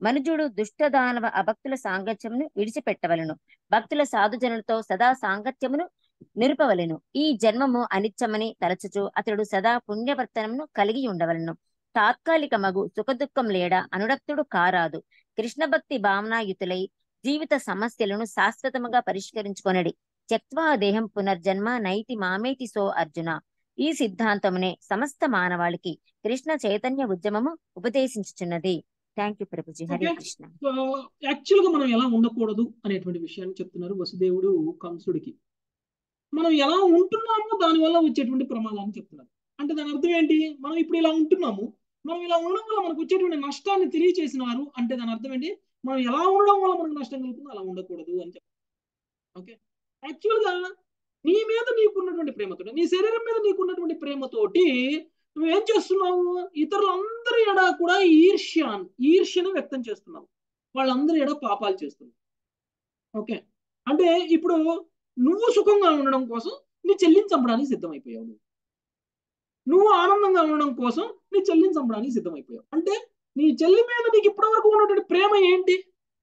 మనుజుడు దుష్ట దానవ అభక్తుల సాంగత్యమును విడిచిపెట్టవలను భక్తుల సాధుజనులతో సదా సాంగత్యమును నిరుపవలెను ఈ జన్మము అనిత్యమని తలచుచు అతడు సదా పుణ్యవర్తనమును కలిగి ఉండవలను తాత్కాలిక మగు సుఖదుఖం లేడ అనురక్తుడు కారాదు కృష్ణ భక్తి భావనాయుతులై జీవిత సమస్యలను శాశ్వతముగా పరిష్కరించుకొనడి త్యక్వా దేహం పునర్జన్మ నైతి మామేతి సో అర్జున ఈ సిద్ధాంతమునే సమస్త మానవాళికి కృష్ణ చైతన్య ఉద్యమము ఉపదేశించుచున్నది thank you Prabhuji Hare Okay. Krishna so actual గా మనం ఎలా ఉండకూడదు అనేటువంటి విషయాన్ని చెప్తున్నారు వసుదేవుడు కంసుడికి మనం ఎలా ఉంటున్నామో దానివల్ల వచ్చేటువంటి ప్రమాదాన్ని చెప్తున్నారు అంటే దాని అర్థం ఏంటి మనం ఇప్పుడు ఇలా ఉంటున్నాము మనం ఇలా ఉండడం వల్ల మనకు వచ్చేటువంటి నష్టాన్ని తెలియచేసినారు అంటే దాని అర్థం ఏంటి మనం ఎలా ఉండడం వల్ల మనకు నష్టం కలుగుతుందో అలా ఉండకూడదు అని చెప్తారు ఓకే యాక్చువల్ గా నీ మీద నీకున్నటువంటి ప్రేమతో నీ శరీరం మీద నీకున్నటువంటి ప్రేమతోటి నువ్వేం చేస్తున్నావు ఇతరులందరి ఎడ కూడా ఈర్ష్య ఈర్ష్యను వ్యక్తం చేస్తున్నావు వాళ్ళందరి ఎడ పాపాలు చేస్తున్నావు ఓకే అంటే ఇప్పుడు నువ్వు సుఖంగా ఉండడం కోసం నీ చెల్లిని చంపడానికి సిద్ధమైపోయావు నువ్వు నువ్వు ఆనందంగా ఉండడం కోసం నీ చెల్లిని చంపడానికి సిద్ధమైపోయావు అంటే నీ చెల్లి మీద నీకు ఇప్పటివరకు ఉన్నటువంటి ప్రేమ ఏంటి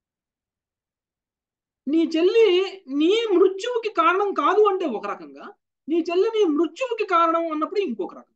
నీ చెల్లి నీ మృత్యువుకి కారణం కాదు అంటే ఒక రకంగా నీ చెల్లి నీ మృత్యువుకి కారణం అన్నప్పుడు ఇంకొక రకం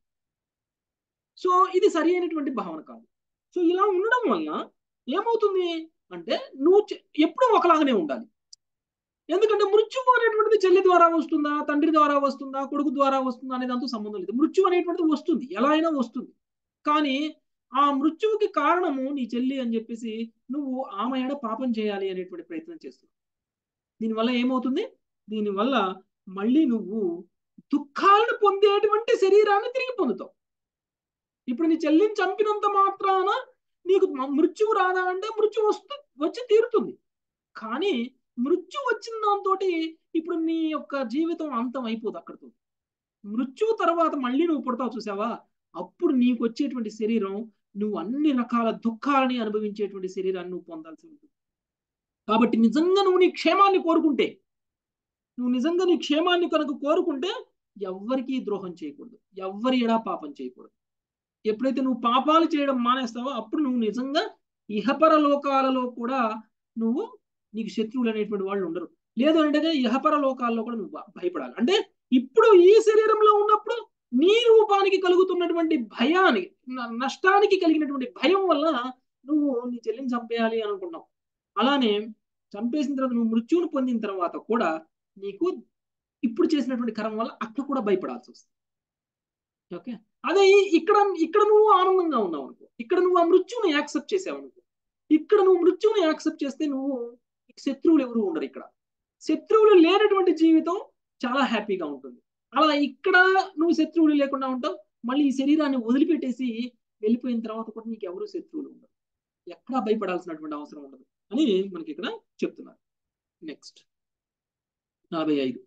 సో ఇది సరి అయినటువంటి భావన కాదు సో ఇలా ఉండడం వల్ల ఏమవుతుంది అంటే నువ్వు చె- ఎప్పుడూ ఒకలాగానే ఉండాలి ఎందుకంటే మృత్యువు అనేటువంటిది చెల్లి ద్వారా వస్తుందా తండ్రి ద్వారా వస్తుందా కొడుకు ద్వారా వస్తుందా అనే దాంతో సంబంధం లేదు మృత్యు అనేటువంటిది వస్తుంది ఎలా అయినా వస్తుంది కానీ ఆ మృత్యువుకి కారణము నీ చెల్లి అని చెప్పేసి నువ్వు ఆమె ఎడ పాపం చేయాలి అనేటువంటి ప్రయత్నం చేస్తున్నావు దీనివల్ల ఏమవుతుంది దీనివల్ల మళ్ళీ నువ్వు దుఃఖాలను పొందేటువంటి శరీరాన్ని తిరిగి పొందుతావు ఇప్పుడు నీ చెల్లిని చంపినంత మాత్రాన నీకు మ- మృత్యువు రాదా అంటే మృత్యు వస్తు వచ్చి తీరుతుంది కానీ మృత్యు వచ్చిన దాంతో ఇప్పుడు నీ యొక్క జీవితం అంతం అయిపోదు అక్కడితో మృత్యువు తర్వాత మళ్ళీ నువ్వు పుడతావు చూసావా అప్పుడు నీకు వచ్చేటువంటి శరీరం నువ్వు అన్ని రకాల దుఃఖాలని అనుభవించేటువంటి శరీరాన్ని నువ్వు పొందాల్సి ఉంటుంది కాబట్టి నిజంగా నువ్వు నీ క్షేమాన్ని కోరుకుంటే నువ్వు నిజంగా నీ క్షేమాన్ని కనుక కోరుకుంటే ఎవ్వరికీ ద్రోహం చేయకూడదు ఎవ్వరి ఎడా పాపం చేయకూడదు ఎప్పుడైతే నువ్వు పాపాలు చేయడం మానేస్తావో అప్పుడు నువ్వు నిజంగా ఇహపర లోకాలలో కూడా నువ్వు నీకు శత్రువులు అనేటువంటి వాళ్ళు ఉండరు లేదు అంటే ఇహపర లోకాల్లో కూడా నువ్వు భ- భయపడాలి అంటే ఇప్పుడు ఈ శరీరంలో ఉన్నప్పుడు నీ రూపానికి కలుగుతున్నటువంటి భయాన్ని న- నష్టానికి కలిగినటువంటి భయం వల్ల నువ్వు నీ చెల్లిని చంపేయాలి అనుకున్నావు అలానే చంపేసిన తర్వాత నువ్వు మృత్యువును పొందిన తర్వాత కూడా నీకు ఇప్పుడు చేసినటువంటి కరం వల్ల అక్కడ కూడా భయపడాల్సి వస్తుంది ఓకే అదే ఈ- ఇక్కడ ఇక్కడ నువ్వు ఆనందంగా ఉన్నావు అనుకో ఇక్కడ నువ్వు ఆ మృత్యువుని యాక్సెప్ట్ చేసావు అనుకో ఇక్కడ నువ్వు మృత్యువుని యాక్సెప్ట్ చేస్తే నువ్వు శత్రువులు ఎవరు ఉండరు ఇక్కడ శత్రువులు లేనటువంటి జీవితం చాలా హ్యాపీగా ఉంటుంది అలా ఇక్కడ నువ్వు శత్రువులు లేకుండా ఉంటావు మళ్ళీ ఈ శరీరాన్ని వదిలిపెట్టేసి వెళ్ళిపోయిన తర్వాత కూడా నీకు ఎవరు శత్రువులు ఉండరు ఎక్కడా భయపడాల్సినటువంటి అవసరం ఉండదు అని మనకి ఇక్కడ చెప్తున్నారు నెక్స్ట్ నలభై ఐదు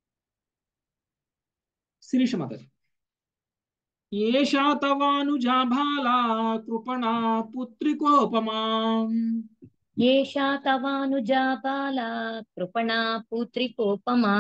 శిరీష మాతాజీ ఏషా తవానుజాభాలా కృపణా పుత్రికోపమా ఏషా తవానుజా బాలా కృపణా పుత్రికోపమా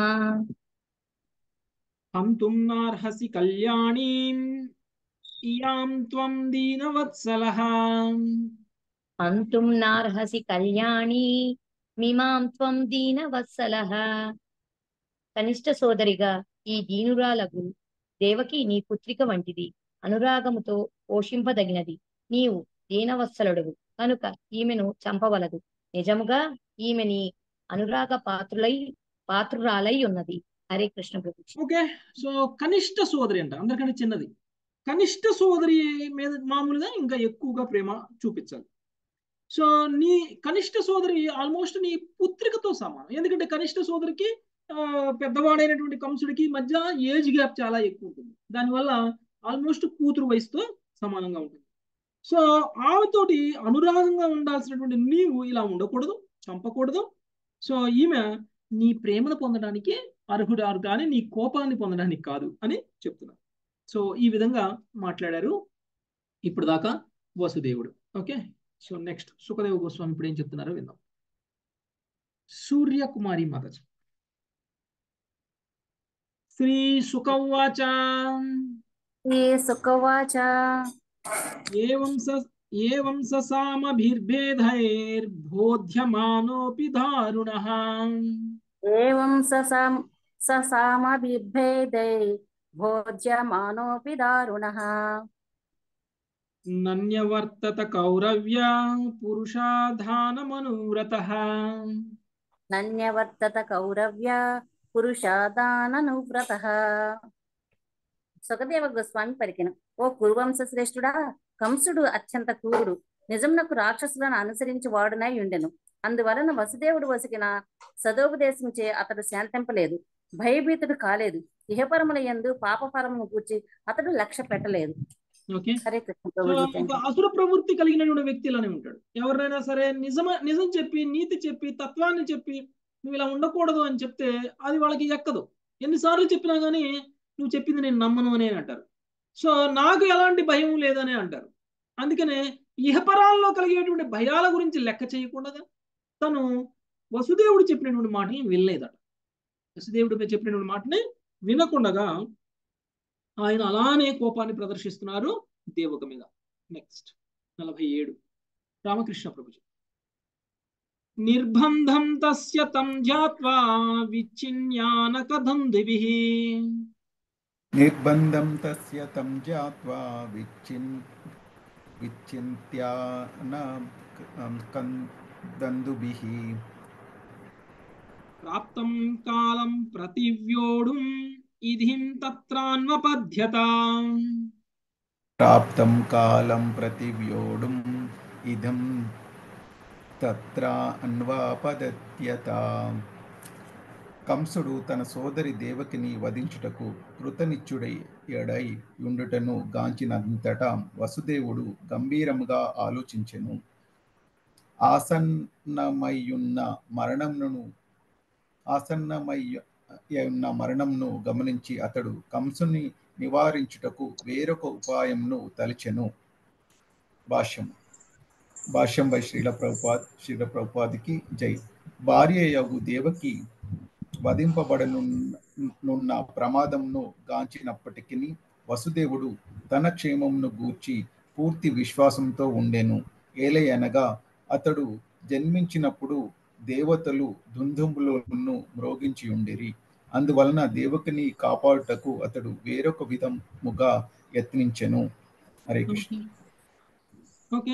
హంతుం నార్హసి కళ్యాణీం ఇయాం త్వం దీనవత్సలః హంతుం నార్హసి కళ్యాణి మిమాం త్వం దీనవత్సలః కనిష్ట సోదరిగా ఈ దీనురాలకు దేవకి నీ పుత్రిక వంటిది అనురాగముతో పోషింపదగినది నీవు దీనవత్సలుడువు కనుక ఈమెను చంపవలదు నిజముగా ఈమె నీ అనురాగ పాత్రులై పాత్రురాలై ఉన్నది హరే కృష్ణ ప్రభు ఓకే సో కనిష్ట సోదరి అంట అందరికంటే చిన్నది కనిష్ట సోదరి మీద మామూలుగా ఇంకా ఎక్కువగా ప్రేమ చూపించాలి సో నీ కనిష్ట సోదరి ఆల్మోస్ట్ నీ పుత్రికతో సమానం ఎందుకంటే కనిష్ట సోదరికి ఆ, పెద్దవాడైనటువంటి కంసుడికి మధ్య ఏజ్ గ్యాప్ చాలా ఎక్కువ ఉంటుంది దానివల్ల ఆల్మోస్ట్ కూతురు వయసుతో సమానంగా ఉంటుంది సో ఆమెతోటి అనురాగంగా ఉండాల్సినటువంటి నీవు ఇలా ఉండకూడదు చంపకూడదు సో ఈమె నీ ప్రేమను పొందడానికి అర్హుడారు కానీ నీ కోపాన్ని పొందడానికి కాదు అని చెప్తున్నారు సో ఈ విధంగా మాట్లాడారు ఇప్పుడు దాకా వసుదేవుడు okay so next Sukhadeva Goswami ఇప్పుడు ఏం చెప్తున్నారో విందాం సూర్యకుమారి మాతాజీ శ్రీ సుఖవాచ ఏ సుఖవాచ ఏవం స ఏవం ససామభిర్భేదైర్బోధ్యమానోపి దారుణః ఏవం ససాం ససామభిర్భేదై భోజ్యమానోపి దారుణः నన్యవర్తత కౌరవ్య పురుషాధానమనువ్రతః నన్యవర్తత కౌరవ్య పురుషాదాననువ్రతః సుఖదేవ గోస్వామి పలికిన ఓ కురువంశ శ్రేష్ఠుడా కంసుడు అత్యంత క్రూరుడు నిజమునకు రాక్షసులను అనుసరించి వాడునై ఉండెను అందువలన వసుదేవుడు వసికిన సదోపదేశంచే అతడు శాంతింపలేదు భయభీతుడు కాలేదు ఇహపరముల యందు పాపపరమును కూర్చి అతడు లక్ష్య పెట్టలేదు ఓకే హరే కృష్ణ సో ప్రభుజీ ఒక థాంక్యూ. అసుర ప్రవృత్తి కలిగినటువంటి వ్యక్తి ఇలానే ఉంటాడు ఎవరైనా సరే నిజమ నిజం చెప్పి నీతి చెప్పి తత్వాన్ని చెప్పి నువ్వు ఇలా ఉండకూడదు అని చెప్తే అది వాళ్ళకి ఎక్కదు ఎన్నిసార్లు చెప్పినా కానీ నువ్వు చెప్పింది నేను నమ్మను అని అంటారు సో నాకు ఎలాంటి భయం లేదని అంటారు అందుకనే ఇహపరాల్లో కలిగేటువంటి భయాల గురించి లెక్క చేయకుండా తను వసుదేవుడు చెప్పినటువంటి మాటని వినలేదట వసుదేవుడు చెప్పినటువంటి మాటని వినకుండగా ఆయన అలానే కోపాన్ని ప్రదర్శిస్తున్నారు దేవక మీద నెక్స్ట్ నలభై ఏడు రామకృష్ణ ప్రభుజీ నిర్బంధం తస్య తం జాత్వా విచ్ఛిన్యానకదందిభిః నిర్బంధం తస్య తం జాత్వా విచ్చిన్ విచ్చింత్యాన కందందుభిః ప్రాప్తం కాలం ప్రతివ్యోఢుం ఇధిం తత్రాన్వపద్యత ప్రాప్తం కాలం ప్రతివ్యోఢుం ఇదం తత్ర అన్వాపదత్యత కంసుడు తన సోదరి దేవకిని వధించుటకు కృతనిచ్చుడై ఎడై ఉండుటను గాంచినంతటా వసుదేవుడు గంభీరముగా ఆలోచించెను ఆసన్నమయ్యున్న మరణమును ఆసన్నమయ్యున్న మరణంను గమనించి అతడు కంసుని నివారించుటకు వేరొక ఉపాయంను తలిచెను భాష్యం భాష్యం బై శ్రీల ప్రభుపాద్ శ్రీల ప్రభుపాదికి జై భార్య యగు దేవకి వధింపబడనున్న ప్రమాదంను గాంచినప్పటికీ వసుదేవుడు తన క్షేమమును గూర్చి పూర్తి విశ్వాసంతో ఉండెను ఏలయనగా అతడు జన్మించినప్పుడు దేవతలు దుందుములను మ్రోగించి ఉండిరి అందువలన దేవకిని కాపాడుటకు అతడు వేరొక విధముగా యత్నించెను Hare Krishna okay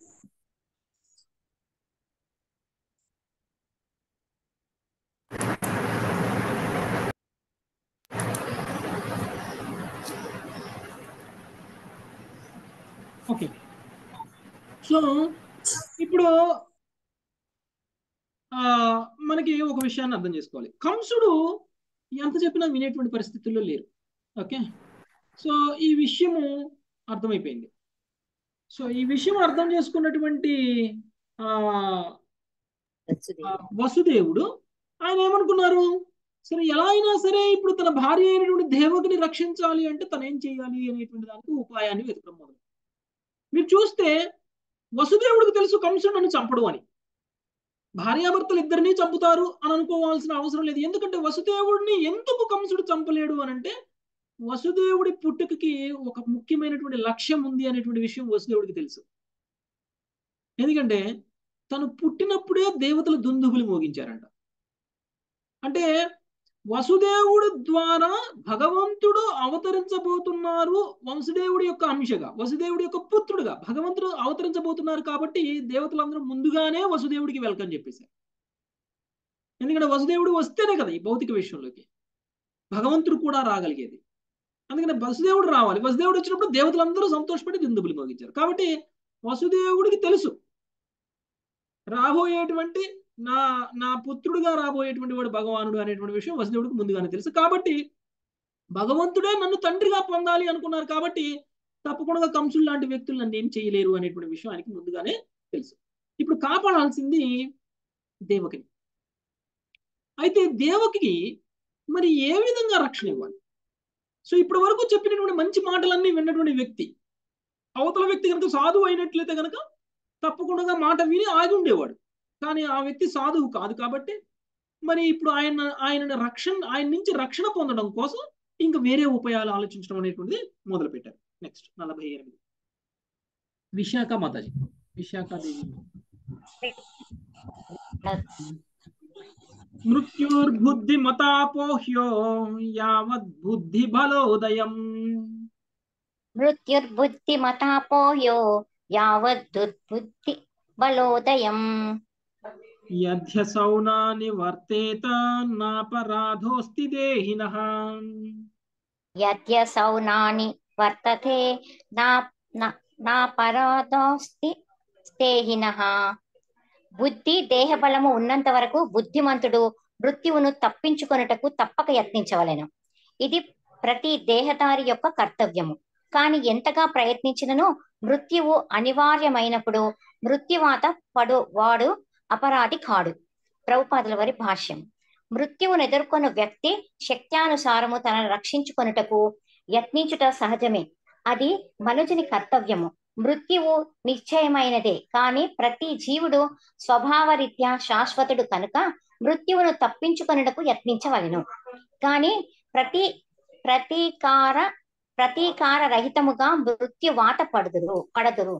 okay so ఇప్పుడు ఆ మనకి ఒక విషయాన్ని అర్థం చేసుకోవాలి కంసుడు ఎంత చెప్పినా వినేటువంటి పరిస్థితుల్లో లేరు ఓకే సో ఈ విషయము అర్థమైపోయింది సో ఈ విషయం అర్థం చేసుకున్నటువంటి ఆ ఆ, వసుదేవుడు ఆయన ఏమనుకున్నారు సరే ఎలా అయినా సరే ఇప్పుడు తన భార్య అయినటువంటి దేవకిని రక్షించాలి అంటే తను ఏం చేయాలి అనేటువంటి దానికి ఉపాయాన్ని వెతకడం మొదలు మీరు చూస్తే వసుదేవుడికి తెలుసు కంసుడు నన్ను చంపడు అని భార్యాభర్తలు ఇద్దరిని చంపుతారు అని అనుకోవాల్సిన అవసరం లేదు ఎందుకంటే వసుదేవుడిని ఎందుకు కంసుడు చంపలేడు అని అంటే వసుదేవుడి పుట్టుకకి ఒక ముఖ్యమైనటువంటి లక్ష్యం ఉంది అనేటువంటి విషయం వసుదేవుడికి తెలుసు ఎందుకంటే తను పుట్టినప్పుడే దేవతలు దుందుబులు మోగించారంట అంటే వసుదేవుడు ద్వారా భగవంతుడు అవతరించబోతున్నారు వసుదేవుడి యొక్క అంశగా వసుదేవుడి యొక్క పుత్రుడుగా భగవంతుడు అవతరించబోతున్నారు కాబట్టి దేవతలందరూ ముందుగానే వసుదేవుడికి వెల్కమ్ చెప్పేశారు ఎందుకంటే వసుదేవుడు వస్తేనే కదా ఈ భౌతిక విషయంలోకి భగవంతుడు కూడా రాగలిగేది అందుకని వసుదేవుడు రావాలి వసుదేవుడు వచ్చినప్పుడు దేవతలందరూ సంతోషపడి దిందుబులు మోగించారు కాబట్టి వసుదేవుడికి తెలుసు రాబోయేటువంటి నా నా పుత్రుడుగా రాబోయేటువంటి వాడు భగవానుడు అనేటువంటి విషయం వసుదేవుడికి ముందుగానే తెలుసు కాబట్టి భగవంతుడే నన్ను తండ్రిగా పొందాలి అనుకున్నారు కాబట్టి తప్పకుండా కంసులు లాంటి వ్యక్తులు నన్ను ఏం చేయలేరు అనేటువంటి విషయం ఆయనకి ముందుగానే తెలుసు ఇప్పుడు కాపాడాల్సింది దేవకిని అయితే దేవకి మరి ఏ విధంగా రక్షణ ఇవ్వాలి సో ఇప్పటి వరకు చెప్పినటువంటి మంచి మాటలన్నీ విన్నటువంటి వ్యక్తి అవతల వ్యక్తి కనుక సాధువు అయినట్లయితే కనుక తప్పకుండా మాట విని ఆగి ఉండేవాడు కానీ ఆ వ్యక్తి సాధువు కాదు కాబట్టి మరి ఇప్పుడు ఆయన ఆయన రక్షణ ఆయన నుంచి రక్షణ పొందడం కోసం ఇంకా వేరే ఉపాయాలు ఆలోచించడం అనేటువంటిది మొదలు పెట్టారు నెక్స్ట్ నలభై ఎనిమిది విశాఖ మాతాజీ విశాఖాదేవి మృత్యుర్బుద్ధిమతాపోహ్యో యావద్బుద్ధి బలోదయం మృత్యుర్బుద్ధిమతాపోయో యావద్దుర్బుద్ధి బలోదయం యధ్యసౌనా నివర్తేత నాపరాధోస్తి దేహినః యద్యసౌనాని వర్తతే నా నా- నా పరాదోస్తి స్నేహినః బుద్ధి దేహ బలము ఉన్నంత వరకు బుద్ధిమంతుడు మృత్యువును తప్పించుకొనుటకు తప్పక యత్నించవలెను ఇది ప్రతి దేహదారి యొక్క కర్తవ్యము కాని ఎంతగా ప్రయత్నించినను మృత్యువు అనివార్యమైనప్పుడు మృత్యువాత పడు వాడు అపరాధి కాడు ప్రభుపాదుల వారి భాష్యం మృత్యువును ఎదుర్కొన్న వ్యక్తి శక్త్యానుసారము తనను రక్షించుకొనుటకు యత్నించుట సహజమే అది మనుజుని కర్తవ్యము మృత్యువు నిశ్చయమైనదే కాని ప్రతి జీవుడు స్వభావరీత్యా శాశ్వతుడు కనుక మృత్యువును తప్పించుకొనుటకు యత్నించవలెను కాని ప్రతి ప్రతీకార ప్రతీకార రహితముగా మృత్యువాత పడుదురు పడదురు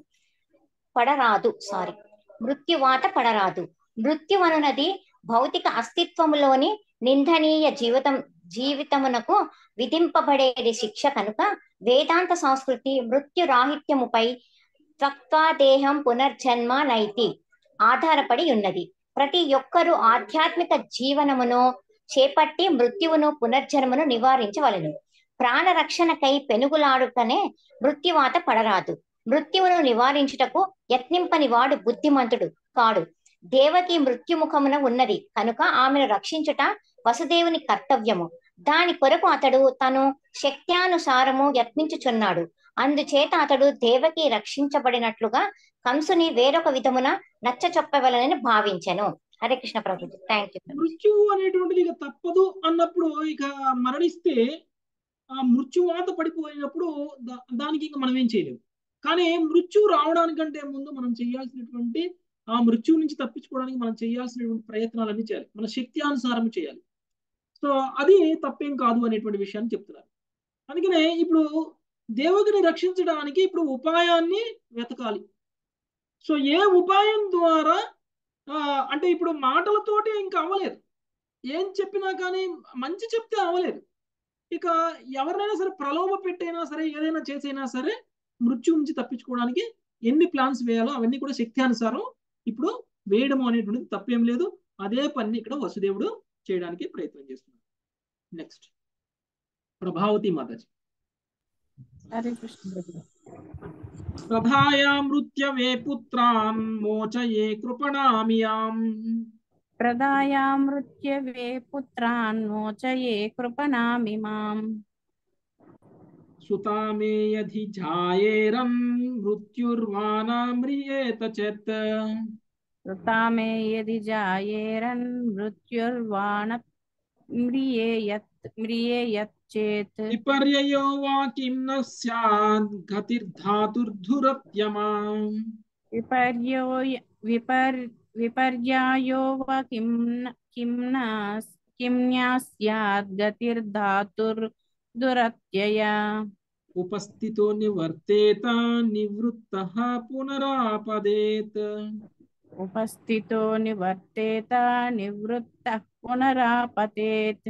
పడరాదు సారీ మృత్యువాత పడరాదు మృత్యువనున్నది భౌతిక అస్తిత్వములోని నిందనీయ జీవితం జీవితమునకు విధింపబడేది శిక్ష కనుక వేదాంత సంస్కృతి మృత్యు రాహిత్యముపై త్వక్వాదేహం పునర్జన్మ నైతి ఆధారపడి ఉన్నది ప్రతి ఒక్కరూ ఆధ్యాత్మిక జీవనమును చేపట్టి మృత్యువును పునర్జన్మను నివారించవలెను ప్రాణ రక్షణకై పెనుగులాడుకనే మృత్యువాత పడరాదు మృత్యువును నివారించుటకు యత్నింపని వాడు బుద్ధిమంతుడు కాడు దేవకి మృత్యుముఖమున ఉన్నది కనుక ఆమెను రక్షించుట వసుదేవుని కర్తవ్యము దాని కొరకు అతడు తను శక్త్యానుసారము యత్నించుచున్నాడు అందుచేత అతడు దేవకి రక్షించబడినట్లుగా కంసుని వేరొక విధమున నచ్చ చెప్పవలనని భావించెను హరే కృష్ణ ప్రభుజీ థ్యాంక్ యూ మృత్యువు అనేటువంటిది ఇక తప్పదు అన్నప్పుడు ఇక మరణిస్తే ఆ మృత్యువాత పడిపోయినప్పుడు దా- దానికి ఇంకా మనం ఏం చేయలేము కానీ మృత్యువు రావడానికంటే ముందు మనం చేయాల్సినటువంటి ఆ మృత్యువు నుంచి తప్పించుకోవడానికి మనం చేయాల్సినటువంటి ప్రయత్నాలన్నీ చేయాలి మన శక్తి అనుసారం చేయాలి సో అది తప్పేం కాదు అనేటువంటి విషయాన్ని చెప్తున్నారు అందుకనే ఇప్పుడు దేవకిని రక్షించడానికి ఇప్పుడు ఉపాయాన్ని వెతకాలి సో ఏ ఉపాయం ద్వారా ఆ, అంటే ఇప్పుడు మాటలతోటి ఇంకా అవ్వలేదు ఏం చెప్పినా కానీ మంచి చెప్తే అవ్వలేదు ఇక ఎవరినైనా సరే ప్రలోభ పెట్టైనా సరే ఏదైనా చేసైనా సరే మృత్యు నుంచి తప్పించుకోవడానికి ఎన్ని ప్లాన్స్ వేయాలో అవన్నీ కూడా శక్తి అనుసారం ఇప్పుడు వేయడం అనేటువంటిది తప్పేం లేదు అదే పని ఇక్కడ వసుదేవుడు చేయడానికి ప్రయత్నం చేస్తున్నాడు నెక్స్ట్ ప్రభావతి మాతాజీ హరే కృష్ణ ప్రభు ప్రధాయామృత్యవే పుత్రాన్ మోచయే కృపణామియాం ప్రదాయామృత్యవే పుత్రాన్ మోచయే కృపణామిమాం సుతామే యధి ఝాయేరం మృత్యుర్వానామ్రియేత చేత్ ృతామే యది జాయేరన్ మృత్యుర్వాణ మ్రియేయత్ మ్రియేయత్ చేత్ విపర్యయో వా కిం న స్యాద్ గతిర్ధాతుర్ధురప్యమా విపర్యో విపర్ విపర్యాయో వా కిం న- కిం న కిం న్యా స్యాద్ గతిర్ధాతుర్ దురత్యయ ఉపస్థితో నివర్తేత నివృత్త పునరాపదేత్ ఉపస్థితో నివర్తేత నివృత్త పునరాపతేత్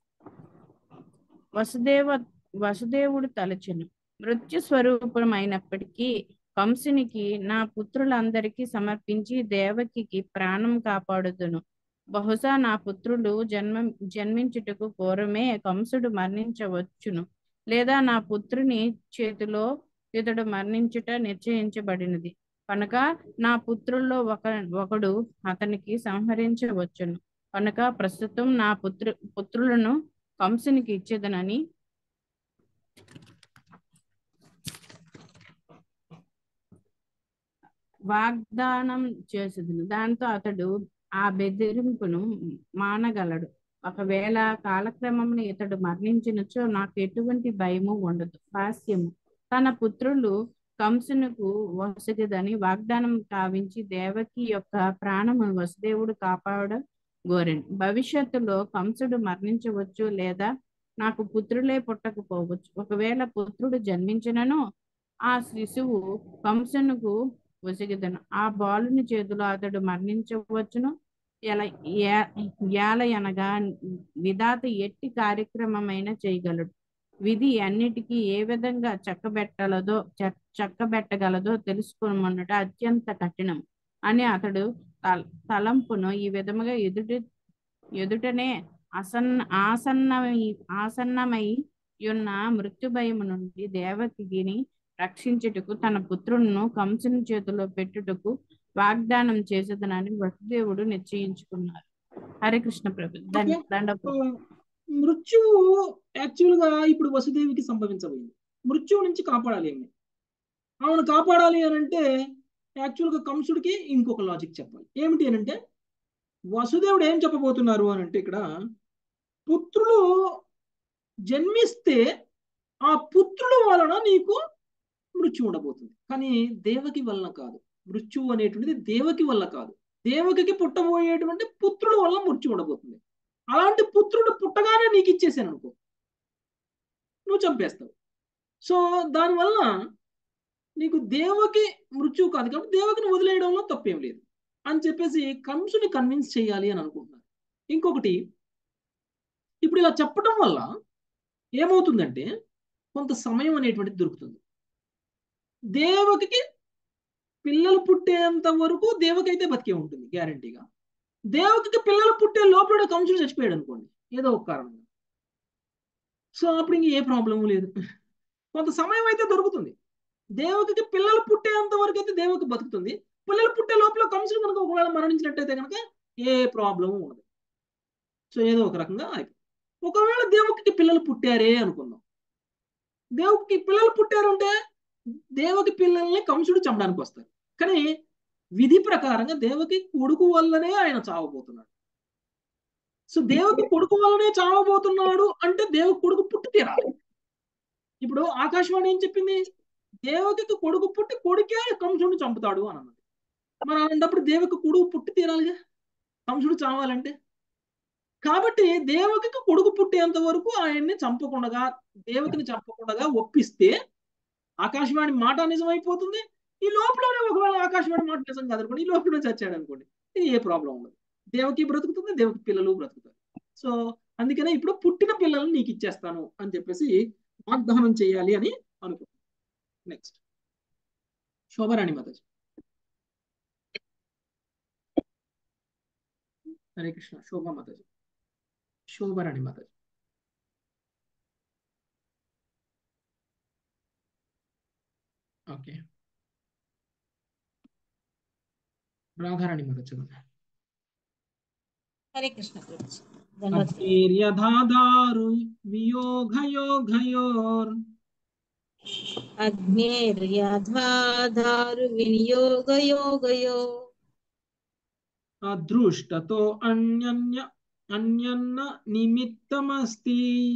వసుదేవ వసుదేవుడు తలచెను మృత్యు స్వరూపమైనప్పటికీ కంసునికి నా పుత్రులందరికీ సమర్పించి దేవకికి ప్రాణం కాపాడుదును బహుశా నా పుత్రులు జన్మ జన్మించుటకు పూర్వమే కంసుడు మరణించవచ్చును లేదా నా పుత్రుని చేతిలో ఇతడు మరణించుట నిశ్చయించబడినది కనుక నా పుత్రుల్లో ఒక ఒకడు అతనికి సంహరించవచ్చును కనుక ప్రస్తుతం నా పుత్రు పుత్రులను కంసునికి ఇచ్చేదనని వాగ్దానం చేసేదను దాంతో అతడు ఆ బెదిరింపును మానగలడు ఒకవేళ కాలక్రమమున ఇతడు మరణించినచో నాకు ఎటువంటి భయము ఉండదు భాస్యము తన పుత్రులు కంసునకు వసతిదని వాగ్దానం కావించి దేవకి యొక్క ప్రాణమును వసుదేవుడు కాపాడ గోరెను భవిష్యత్తులో కంసుడు మరణించవచ్చు లేదా నాకు పుత్రులే పుట్టకపోవచ్చు ఒకవేళ పుత్రుడు జన్మించినను ఆ శిశువు కంసునకు ఒసిగిదను ఆ బాలుని చేతిలో అతడు మరణించవచ్చును ఎలా ఏల అనగా విధాత ఎట్టి కార్యక్రమమైన చేయగలడు విధి అన్నిటికీ ఏ విధంగా చక్కబెట్టలదో చక్కబెట్టగలదో తెలుసుకున్నట అత్యంత కఠినం అని అతడు తలంపును ఈ విధముగా ఎదుటి ఎదుటనే అసన్న ఆసన్నమై ఆసన్నమై ఉన్న మృత్యు భయము నుండి దేవకిని రక్షించుటకు తన పుత్రులను కంసుని చేతిలో పెట్టుటకు వాగ్దానం చేసేదనని వసుదేవుడు నిశ్చయించుకున్నారు హరే కృష్ణ ప్రభు దండ మృత్యువు యాక్చువల్ గా ఇప్పుడు వసుదేవికి సంభవించబోయింది మృత్యువు నుంచి కాపాడాలి ఆమె ఆమెను కాపాడాలి అని అంటే యాక్చువల్ గా కంసుడికి ఇంకొక లాజిక్ చెప్పాలి ఏమిటి అని అంటే వసుదేవుడు ఏం చెప్పబోతున్నారు అని అంటే ఇక్కడ పుత్రులు జన్మిస్తే ఆ పుత్రుల వలన నీకు మృత్యు ఉండబోతుంది కానీ దేవకి వలన కాదు మృత్యువు అనేటువంటిది దేవకి వల్ల కాదు దేవకికి పుట్టబోయేటువంటి పుత్రుల వల్ల మృత్యు ఉండబోతుంది అలాంటి పుత్రుడు పుట్టగానే నీకు ఇచ్చేసాను అనుకో నువ్వు చంపేస్తావు సో దానివల్ల నీకు దేవకి మృత్యువు కాదు కాబట్టి దేవకిని వదిలేయడంలో తప్పేం లేదు అని చెప్పేసి కంసుని కన్విన్స్ చేయాలి అని అనుకుంటున్నారు ఇంకొకటి ఇప్పుడు ఇలా చెప్పడం వల్ల ఏమవుతుందంటే కొంత సమయం అనేటువంటిది దొరుకుతుంది దేవకి పిల్లలు పుట్టేంత వరకు దేవకి అయితే బతికే ఉంటుంది గ్యారంటీగా దేవకి పిల్లలు పుట్టే లోపల కంసుడు చచ్చిపోయాడు అనుకోండి ఏదో ఒక కారణంగా సో అప్పుడు ఇంక ఏ ప్రాబ్లము లేదు కొంత సమయం అయితే దొరుకుతుంది దేవకి పిల్లలు పుట్టేంత వరకు అయితే దేవకి బతుకుతుంది పిల్లలు పుట్టే లోపల కంసుడు కనుక ఒకవేళ మరణించినట్టయితే కనుక ఏ ప్రాబ్లము ఉండదు సో ఏదో ఒక రకంగా అయిపోతుంది ఒకవేళ దేవకి పిల్లలు పుట్టారే అనుకుందాం దేవకి పిల్లలు పుట్టారంటే దేవకి పిల్లల్ని కంసుడు చంపడానికి వస్తారు కానీ విధి ప్రకారంగా దేవకి కొడుకు వల్లనే ఆయన చావబోతున్నాడు సో దేవకి కొడుకు వల్లనే చావబోతున్నాడు అంటే దేవకి కొడుకు పుట్టి తీరాలి ఇప్పుడు ఆకాశవాణి ఏం చెప్పింది దేవకి కొడుకు పుట్టి కొడుకే కంసుడిని చంపుతాడు అని అన్నది మరి అలాంటప్పుడు దేవకి కొడుకు పుట్టి తీరాలిగా కంసుడు చావాలంటే కాబట్టి దేవకి కొడుకు పుట్టేంత వరకు ఆయన్ని చంపకుండా దేవకిని చంపకుండా ఒప్పిస్తే ఆకాశవాణి మాట నిజమైపోతుంది ఈ లోపలనే ఒకవేళ ఆకాశవాణి మాట నిజం కాదనుకోండి ఈ లోపల చచ్చాడు అనుకోండి ఇది ఏ ప్రాబ్లం ఉండదు దేవకి బ్రతుకుతుంది దేవకి పిల్లలు బ్రతుకుతారు సో అందుకనే ఇప్పుడు పుట్టిన పిల్లల్ని నీకు ఇచ్చేస్తాను అని చెప్పేసి వాగ్దానం చేయాలి అని అనుకుంటున్నాను నెక్స్ట్ శోభరాణి మాతాజీ హరే కృష్ణ శోభా మాతాజీ శోభరాణి మాతాజీ ఓకే రాధారాణి మాత చదువు హరే కృష్ణ అగ్నిర్యధాదారు వియోగయోగయోర్ అగ్నిర్యధాదారు వినియోగయోగయో అదృష్టతో అన్యన్య అన్యన్న నిమిత్తమస్తి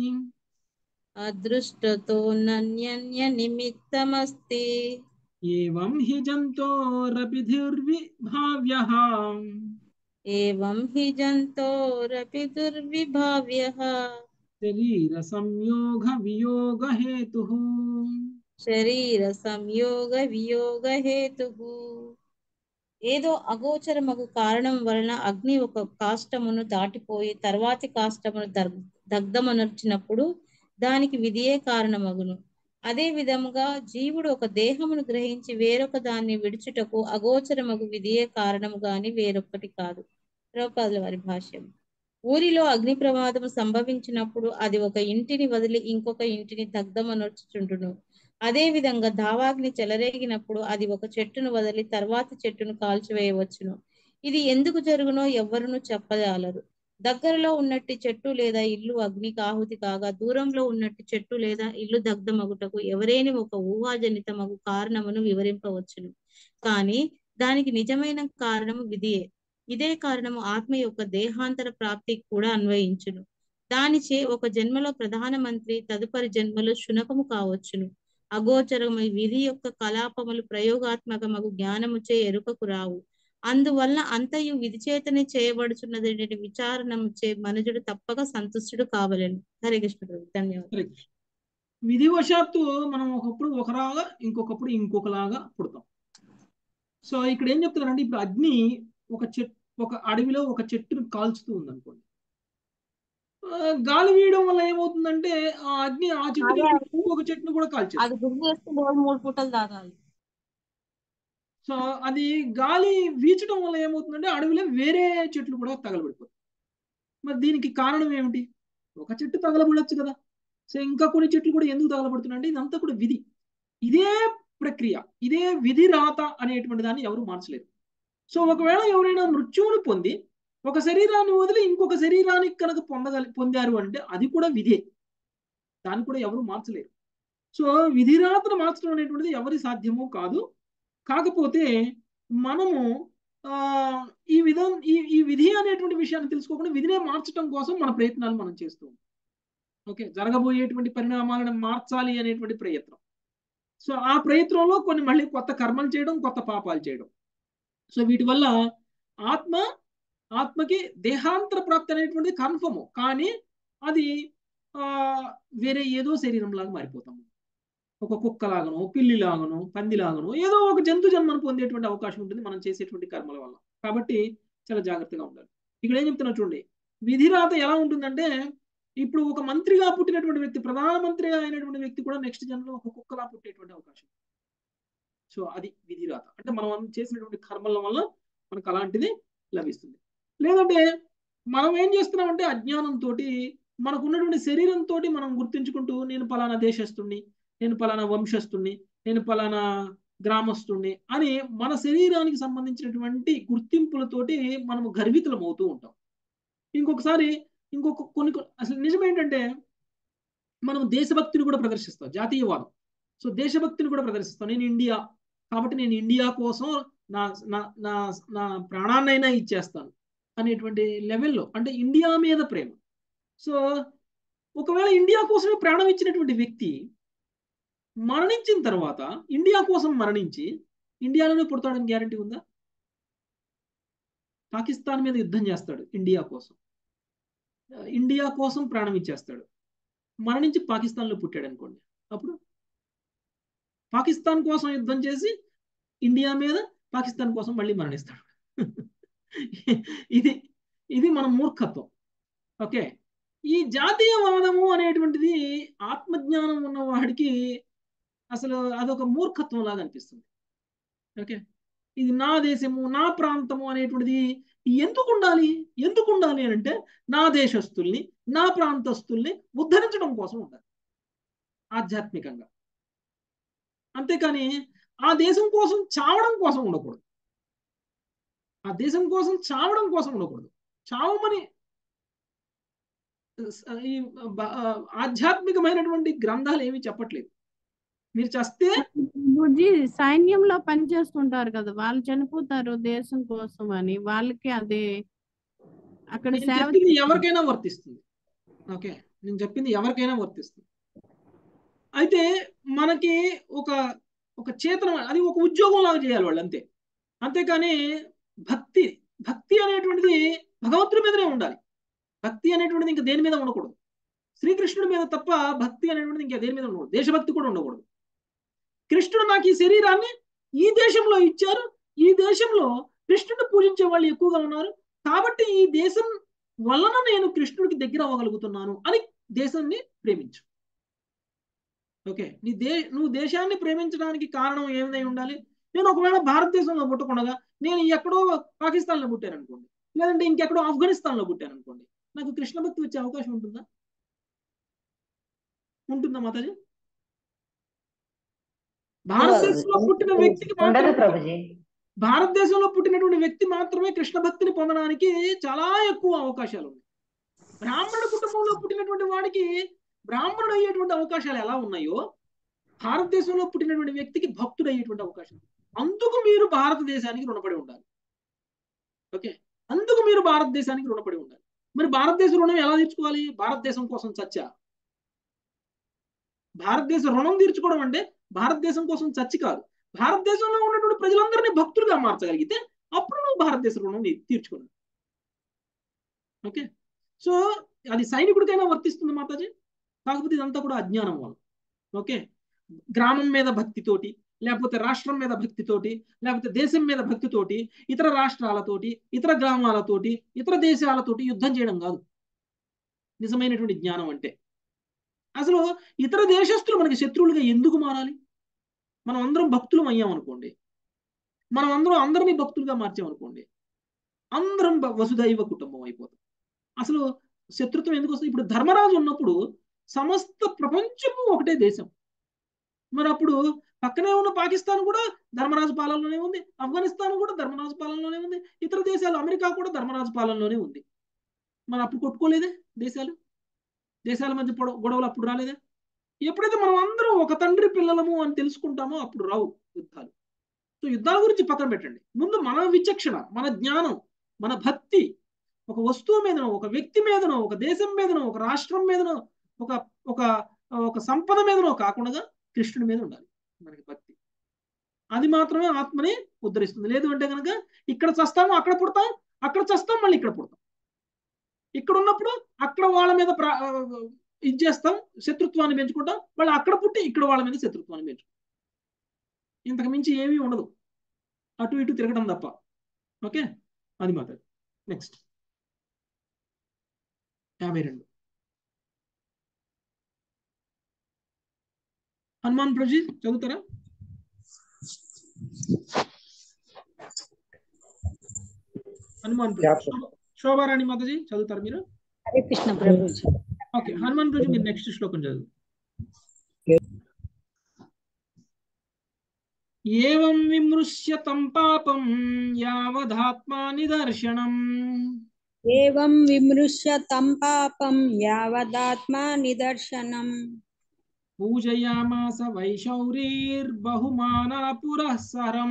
అదృష్టతో నన్యన్య నిమిత్తమస్తి ఏవం హి జంతోరపిధిర్విభావ్యః ఏవం హి జంతోరపి దుర్విభావ్యః శరీర సంయోగ వియోగ హేతు శరీర సంయోగ వియోగ హేతు ఏదో అగోచరమగు కారణం వలన అగ్ని ఒక కాష్టమును దాటిపోయి తర్వాతి కాష్టమును దగ్ధమనర్చినప్పుడు దానికి విధియే కారణమగును అదే విధముగా జీవుడు ఒక దేహమును గ్రహించి వేరొక దాన్ని విడుచుటకు అగోచరమగు విధియే కారణము గాని వేరొక్కటి కాదు రూపాదుల వారి భాష్యం ఊరిలో అగ్ని ప్రమాదము సంభవించినప్పుడు అది ఒక ఇంటిని వదిలి ఇంకొక ఇంటిని దగ్ధమనర్చుచుండును అదే విధంగా దావాగ్ని చెలరేగినప్పుడు అది ఒక చెట్టును వదిలి తర్వాత చెట్టును కాల్చివేయవచ్చును ఇది ఎందుకు జరుగునో ఎవ్వరును చెప్పజాలరు దగ్గరలో ఉన్నట్టు చెట్టు లేదా ఇల్లు అగ్నికి ఆహుతి కాగా దూరంలో ఉన్నట్టు చెట్టు లేదా ఇల్లు దగ్ధమగుటకు ఎవరేని ఒక ఊహాజనితమగు కారణమును వివరింపవచ్చును కానీ దానికి నిజమైన కారణము విధియే ఇదే కారణము ఆత్మ యొక్క దేహాంతర ప్రాప్తికి కూడా అన్వయించును దానిచే ఒక జన్మలో ప్రధానమంత్రి తదుపరి జన్మలో శునకము కావచ్చును అగోచరము విధి యొక్క కలాపములు ప్రయోగాత్మకమగు జ్ఞానముచే ఎరుకకు రావు అందువల్ల అంతయు విధి చేతనే చేయబడుచున్నది విచారణముచే మనుజుడు తప్పక సంతుష్టుడు కావలేను హరే కృష్ణ ప్రభు ధన్యవాదాలు విధివశాత్తు మనం ఒకప్పుడు ఒకలాగా ఇంకొకప్పుడు ఇంకొకలాగా పుడతాం సో ఇక్కడ ఏం చెప్తున్నారంటే ఇప్పుడు అగ్ని ఒక చెట్టు ఒక అడవిలో ఒక చెట్టును కాల్చుతూ ఉంది అనుకోండి గాలి వీయడం వల్ల ఏమవుతుందంటే ఆ అగ్ని ఆ చెట్టు ఇంకొక చెట్టును కూడా కాల్చేస్తుంది అది గుర్తు చేస్తే రోజు మూడు పూటలు తాగాలి సో అది గాలి వీచడం వల్ల ఏమవుతుందంటే అడవిలో వేరే చెట్లు కూడా తగలబడిపోతాయి మరి దీనికి కారణం ఏమిటి ఒక చెట్టు తగలబడొచ్చు కదా సో ఇంకా కొన్ని చెట్లు కూడా ఎందుకు తగలబడుతున్నాయి అంటే ఇదంతా కూడా విధి ఇదే ప్రక్రియ ఇదే విధి రాత అనేటువంటి దాన్ని ఎవరు మార్చలేరు సో ఒకవేళ ఎవరైనా మృత్యువును పొంది ఒక శరీరాన్ని వదిలి ఇంకొక శరీరానికి కనుక పొందగలి పొందారు అంటే అది కూడా విధే దాన్ని కూడా ఎవరు మార్చలేరు సో విధిరాతను మార్చడం అనేటువంటిది ఎవరి సాధ్యమో కాదు కాకపోతే మనము ఈ విధం ఈ ఈ విధి అనేటువంటి విషయాన్ని తెలుసుకోకుండా విధినే మార్చడం కోసం మన ప్రయత్నాలు మనం చేస్తూ ఓకే జరగబోయేటువంటి పరిణామాలను మార్చాలి అనేటువంటి ప్రయత్నం సో ఆ ప్రయత్నంలో కొన్ని మళ్ళీ కొత్త కర్మలు చేయడం కొత్త పాపాలు చేయడం సో వీటి వల్ల ఆత్మ ఆత్మకి దేహాంతర ప్రాప్తి అనేటువంటిది కన్ఫర్మ్ కానీ అది వేరే ఏదో శరీరంలాగా మారిపోతాము ఒక కుక్కలాగనో పిల్లిలాగనో పందిలాగనో ఏదో ఒక జంతు జన్మను పొందేటువంటి అవకాశం ఉంటుంది మనం చేసేటువంటి కర్మల వల్ల కాబట్టి చాలా జాగ్రత్తగా ఉండాలి ఇక్కడ ఏం చెప్తున్నా చూడండి విధిరాత ఎలా ఉంటుందంటే ఇప్పుడు ఒక మంత్రిగా పుట్టినటువంటి వ్యక్తి ప్రధానమంత్రిగా అయినటువంటి వ్యక్తి కూడా నెక్స్ట్ జన్మలో ఒక కుక్కలా పుట్టేటువంటి అవకాశం సో అది విధిరాత అంటే మనం చేసినటువంటి కర్మల వల్ల మనకు అలాంటిది లభిస్తుంది లేదంటే మనం ఏం చేస్తున్నామంటే అజ్ఞానంతో మనకు ఉన్నటువంటి శరీరంతో మనం గుర్తించుకుంటూ నేను పలానా దేశస్తుణ్ణి నేను పలానా వంశస్థుణ్ణి నేను పలానా గ్రామస్తుణ్ణి అని మన శరీరానికి సంబంధించినటువంటి గుర్తింపులతోటి మనము గర్వితులం అవుతూ ఉంటాం ఇంకొకసారి ఇంకొక కొన్ని అసలు నిజం ఏంటంటే మనం దేశభక్తిని కూడా ప్రదర్శిస్తాం జాతీయవాదం సో దేశభక్తిని కూడా ప్రదర్శిస్తాం నేను ఇండియా కాబట్టి నేను ఇండియా కోసం నా నా నా నా ప్రాణాన్నైనా ఇచ్చేస్తాను అనేటువంటి లెవెల్లో అంటే ఇండియా మీద ప్రేమ సో ఒకవేళ ఇండియా కోసమే ప్రాణం ఇచ్చినటువంటి వ్యక్తి మరణించిన తర్వాత ఇండియా కోసం మరణించి ఇండియాలోనే పుడతాడని గ్యారంటీ ఉందా పాకిస్తాన్ మీద యుద్ధం చేస్తాడు ఇండియా కోసం ఇండియా కోసం ప్రాణం ఇచ్చేస్తాడు మరణించి పాకిస్తాన్లో పుట్టాడు అనుకోండి అప్పుడు పాకిస్తాన్ కోసం యుద్ధం చేసి ఇండియా మీద పాకిస్తాన్ కోసం మళ్ళీ మరణిస్తాడు ఇది ఇది మన మూర్ఖత్వం ఓకే ఈ జాతీయవాదము అనేటువంటిది ఆత్మజ్ఞానం ఉన్న వాడికి అసలు అదొక మూర్ఖత్వం లాగా అనిపిస్తుంది ఓకే ఇది నా దేశము నా ప్రాంతము అనేటువంటిది ఎందుకు ఉండాలి ఎందుకు ఉండాలి అని అంటే నా దేశస్తుల్ని నా ప్రాంతస్తుల్ని ఉద్ధరించడం కోసం ఉండాలి ఆధ్యాత్మికంగా అంతేకాని ఆ దేశం కోసం చావడం కోసం ఉండకూడదు ఆ దేశం కోసం చావడం కోసం ఉండకూడదు చావమని ఈ ఆధ్యాత్మికమైనటువంటి గ్రంథాలు ఏమి చెప్పట్లేదు మీరు చస్తే బుజ్జి సైన్యంలో పనిచేస్తుంటారు కదా వాళ్ళు చనిపోతారు దేశం కోసం అని వాళ్ళకి అది అక్కడ సేవ చెప్పింది ఎవరికైనా వర్తిస్తుంది ఓకే నేను చెప్పింది ఎవరికైనా వర్తిస్తుంది అయితే మనకి ఒక ఒక చేతనం అది ఒక ఉద్యోగం లాగా చేయాలి వాళ్ళు అంతే అంతేకాని భక్తి భక్తి అనేటువంటిది భగవంతుడి మీదనే ఉండాలి భక్తి అనేటువంటిది ఇంకా దేని మీద ఉండకూడదు శ్రీకృష్ణుడి మీద తప్ప భక్తి అనేటువంటిది ఇంకా దేని మీద ఉండకూడదు దేశభక్తి కూడా ఉండకూడదు కృష్ణుడు నాకు ఈ శరీరాన్ని ఈ దేశంలో ఇచ్చారు ఈ దేశంలో కృష్ణుడు పూజించే వాళ్ళు ఎక్కువగా ఉన్నారు కాబట్టి ఈ దేశం వలన నేను కృష్ణుడికి దగ్గర అవ్వగలుగుతున్నాను అని దేశాన్ని ప్రేమించు ఓకే నీ దే నువ్వు దేశాన్ని ప్రేమించడానికి కారణం ఏమిదై ఉండాలి నేను ఒకవేళ భారతదేశంలో పుట్టకుండా నేను ఎక్కడో పాకిస్తాన్లో పుట్టాను అనుకోండి లేదంటే ఇంకెక్కడో ఆఫ్ఘనిస్తాన్లో పుట్టాను అనుకోండి నాకు కృష్ణ భక్తి వచ్చే అవకాశం ఉంటుందా ఉంటుందా మాతాజీ భారతదేశంలో పుట్టిన వ్యక్తికి మాత్రమే భారతదేశంలో పుట్టినటువంటి వ్యక్తి మాత్రమే కృష్ణ భక్తిని పొందడానికి చాలా ఎక్కువ అవకాశాలు ఉన్నాయి బ్రాహ్మణ కుటుంబంలో పుట్టినటువంటి వాడికి బ్రాహ్మణుడు అయ్యేటువంటి అవకాశాలు ఎలా ఉన్నాయో భారతదేశంలో పుట్టినటువంటి వ్యక్తికి భక్తుడు అయ్యేటువంటి అవకాశం అందుకు మీరు భారతదేశానికి రుణపడి ఉండాలి ఓకే అందుకు మీరు భారతదేశానికి రుణపడి ఉండాలి మరి భారతదేశ రుణం ఎలా తీర్చుకోవాలి భారతదేశం కోసం చచ్చా భారతదేశ రుణం తీర్చుకోవడం అంటే భారతదేశం కోసం చచ్చి కాదు భారతదేశంలో ఉన్నటువంటి ప్రజలందరినీ భక్తులుగా మార్చగలిగితే అప్పుడు నువ్వు భారతదేశ రుణం తీర్చుకున్నావు ఓకే సో అది సైనికుడికైనా వర్తిస్తుంది మాతాజీ కాకపోతే ఇదంతా కూడా అజ్ఞానం వల్ల ఓకే గ్రామం మీద భక్తితోటి లేకపోతే రాష్ట్రం మీద భక్తితోటి లేకపోతే దేశం మీద భక్తితోటి ఇతర రాష్ట్రాలతోటి ఇతర గ్రామాలతోటి ఇతర దేశాలతోటి యుద్ధం చేయడం కాదు నిజమైనటువంటి జ్ఞానం అంటే అసలు ఇతర దేశస్తులు మనకి శత్రువులుగా ఎందుకు మారాలి మనం అందరం భక్తులం అయ్యాం అనుకోండి మనం అందరం అందరినీ భక్తులుగా మార్చామనుకోండి అందరం వసుదైవ కుటుంబం అయిపోతాం అసలు శత్రుత్వం ఎందుకు వస్తుంది ఇప్పుడు ధర్మరాజు ఉన్నప్పుడు సమస్త ప్రపంచము ఒకటే దేశం మరి అప్పుడు పక్కనే ఉన్న పాకిస్తాన్ కూడా ధర్మరాజు పాలనలోనే ఉంది ఆఫ్ఘనిస్తాన్ కూడా ధర్మరాజు పాలనలోనే ఉంది ఇతర దేశాలు అమెరికా కూడా ధర్మరాజు పాలనలోనే ఉంది మరి అప్పుడు కొట్టుకోలేదే దేశాలు దేశాల మధ్య గొడవలు అప్పుడు రాలేదే ఎప్పుడైతే మనం అందరం ఒక తండ్రి పిల్లలము అని తెలుసుకుంటామో అప్పుడు రావు యుద్ధాలు సో యుద్ధాల గురించి పక్కన పెట్టండి ముందు మన విచక్షణ మన జ్ఞానం మన భక్తి ఒక వస్తువు మీదనో ఒక వ్యక్తి మీదనో ఒక దేశం మీదనో ఒక రాష్ట్రం మీదనో ఒక ఒక ఒక సంపద మీదనో కాకుండా కృష్ణుడి మీద ఉండాలి మనకి భక్తి అది మాత్రమే ఆత్మని ఉద్ధరిస్తుంది లేదు అంటే కనుక ఇక్కడ చస్తాము అక్కడ పుడతాం అక్కడ చస్తాం మళ్ళీ ఇక్కడ పుడతాం ఇక్కడ ఉన్నప్పుడు అక్కడ వాళ్ళ మీద ఇది చేస్తాం శత్రుత్వాన్ని పెంచుకుంటాం వాళ్ళు అక్కడ పుట్టి ఇక్కడ వాళ్ళ మీద శత్రుత్వాన్ని పెంచుకుంటాం ఇంతకు మించి ఏమీ ఉండదు అటు ఇటు తిరగడం తప్ప ఓకే అది మాత్రం నెక్స్ట్ యాభై రెండు హనుమాన్ ప్రజీ చదువుతారా హనుమాన్ శోభారాణి మాతాజీ చదువుతారా మీరు హరే కృష్ణ ప్రభుజీ ఓకే హనుమాన్ ప్రజు మీరు నెక్స్ట్ శ్లోకం చదువు ఏవం విమృశ్యతం పాపం యావదాత్మా నిదర్శనం ఏవం విమృశ్యతం పాపం యావదాత్మా నిదర్శనం పూజయామాస వైశౌరీర్బహుమాన పురఃసరం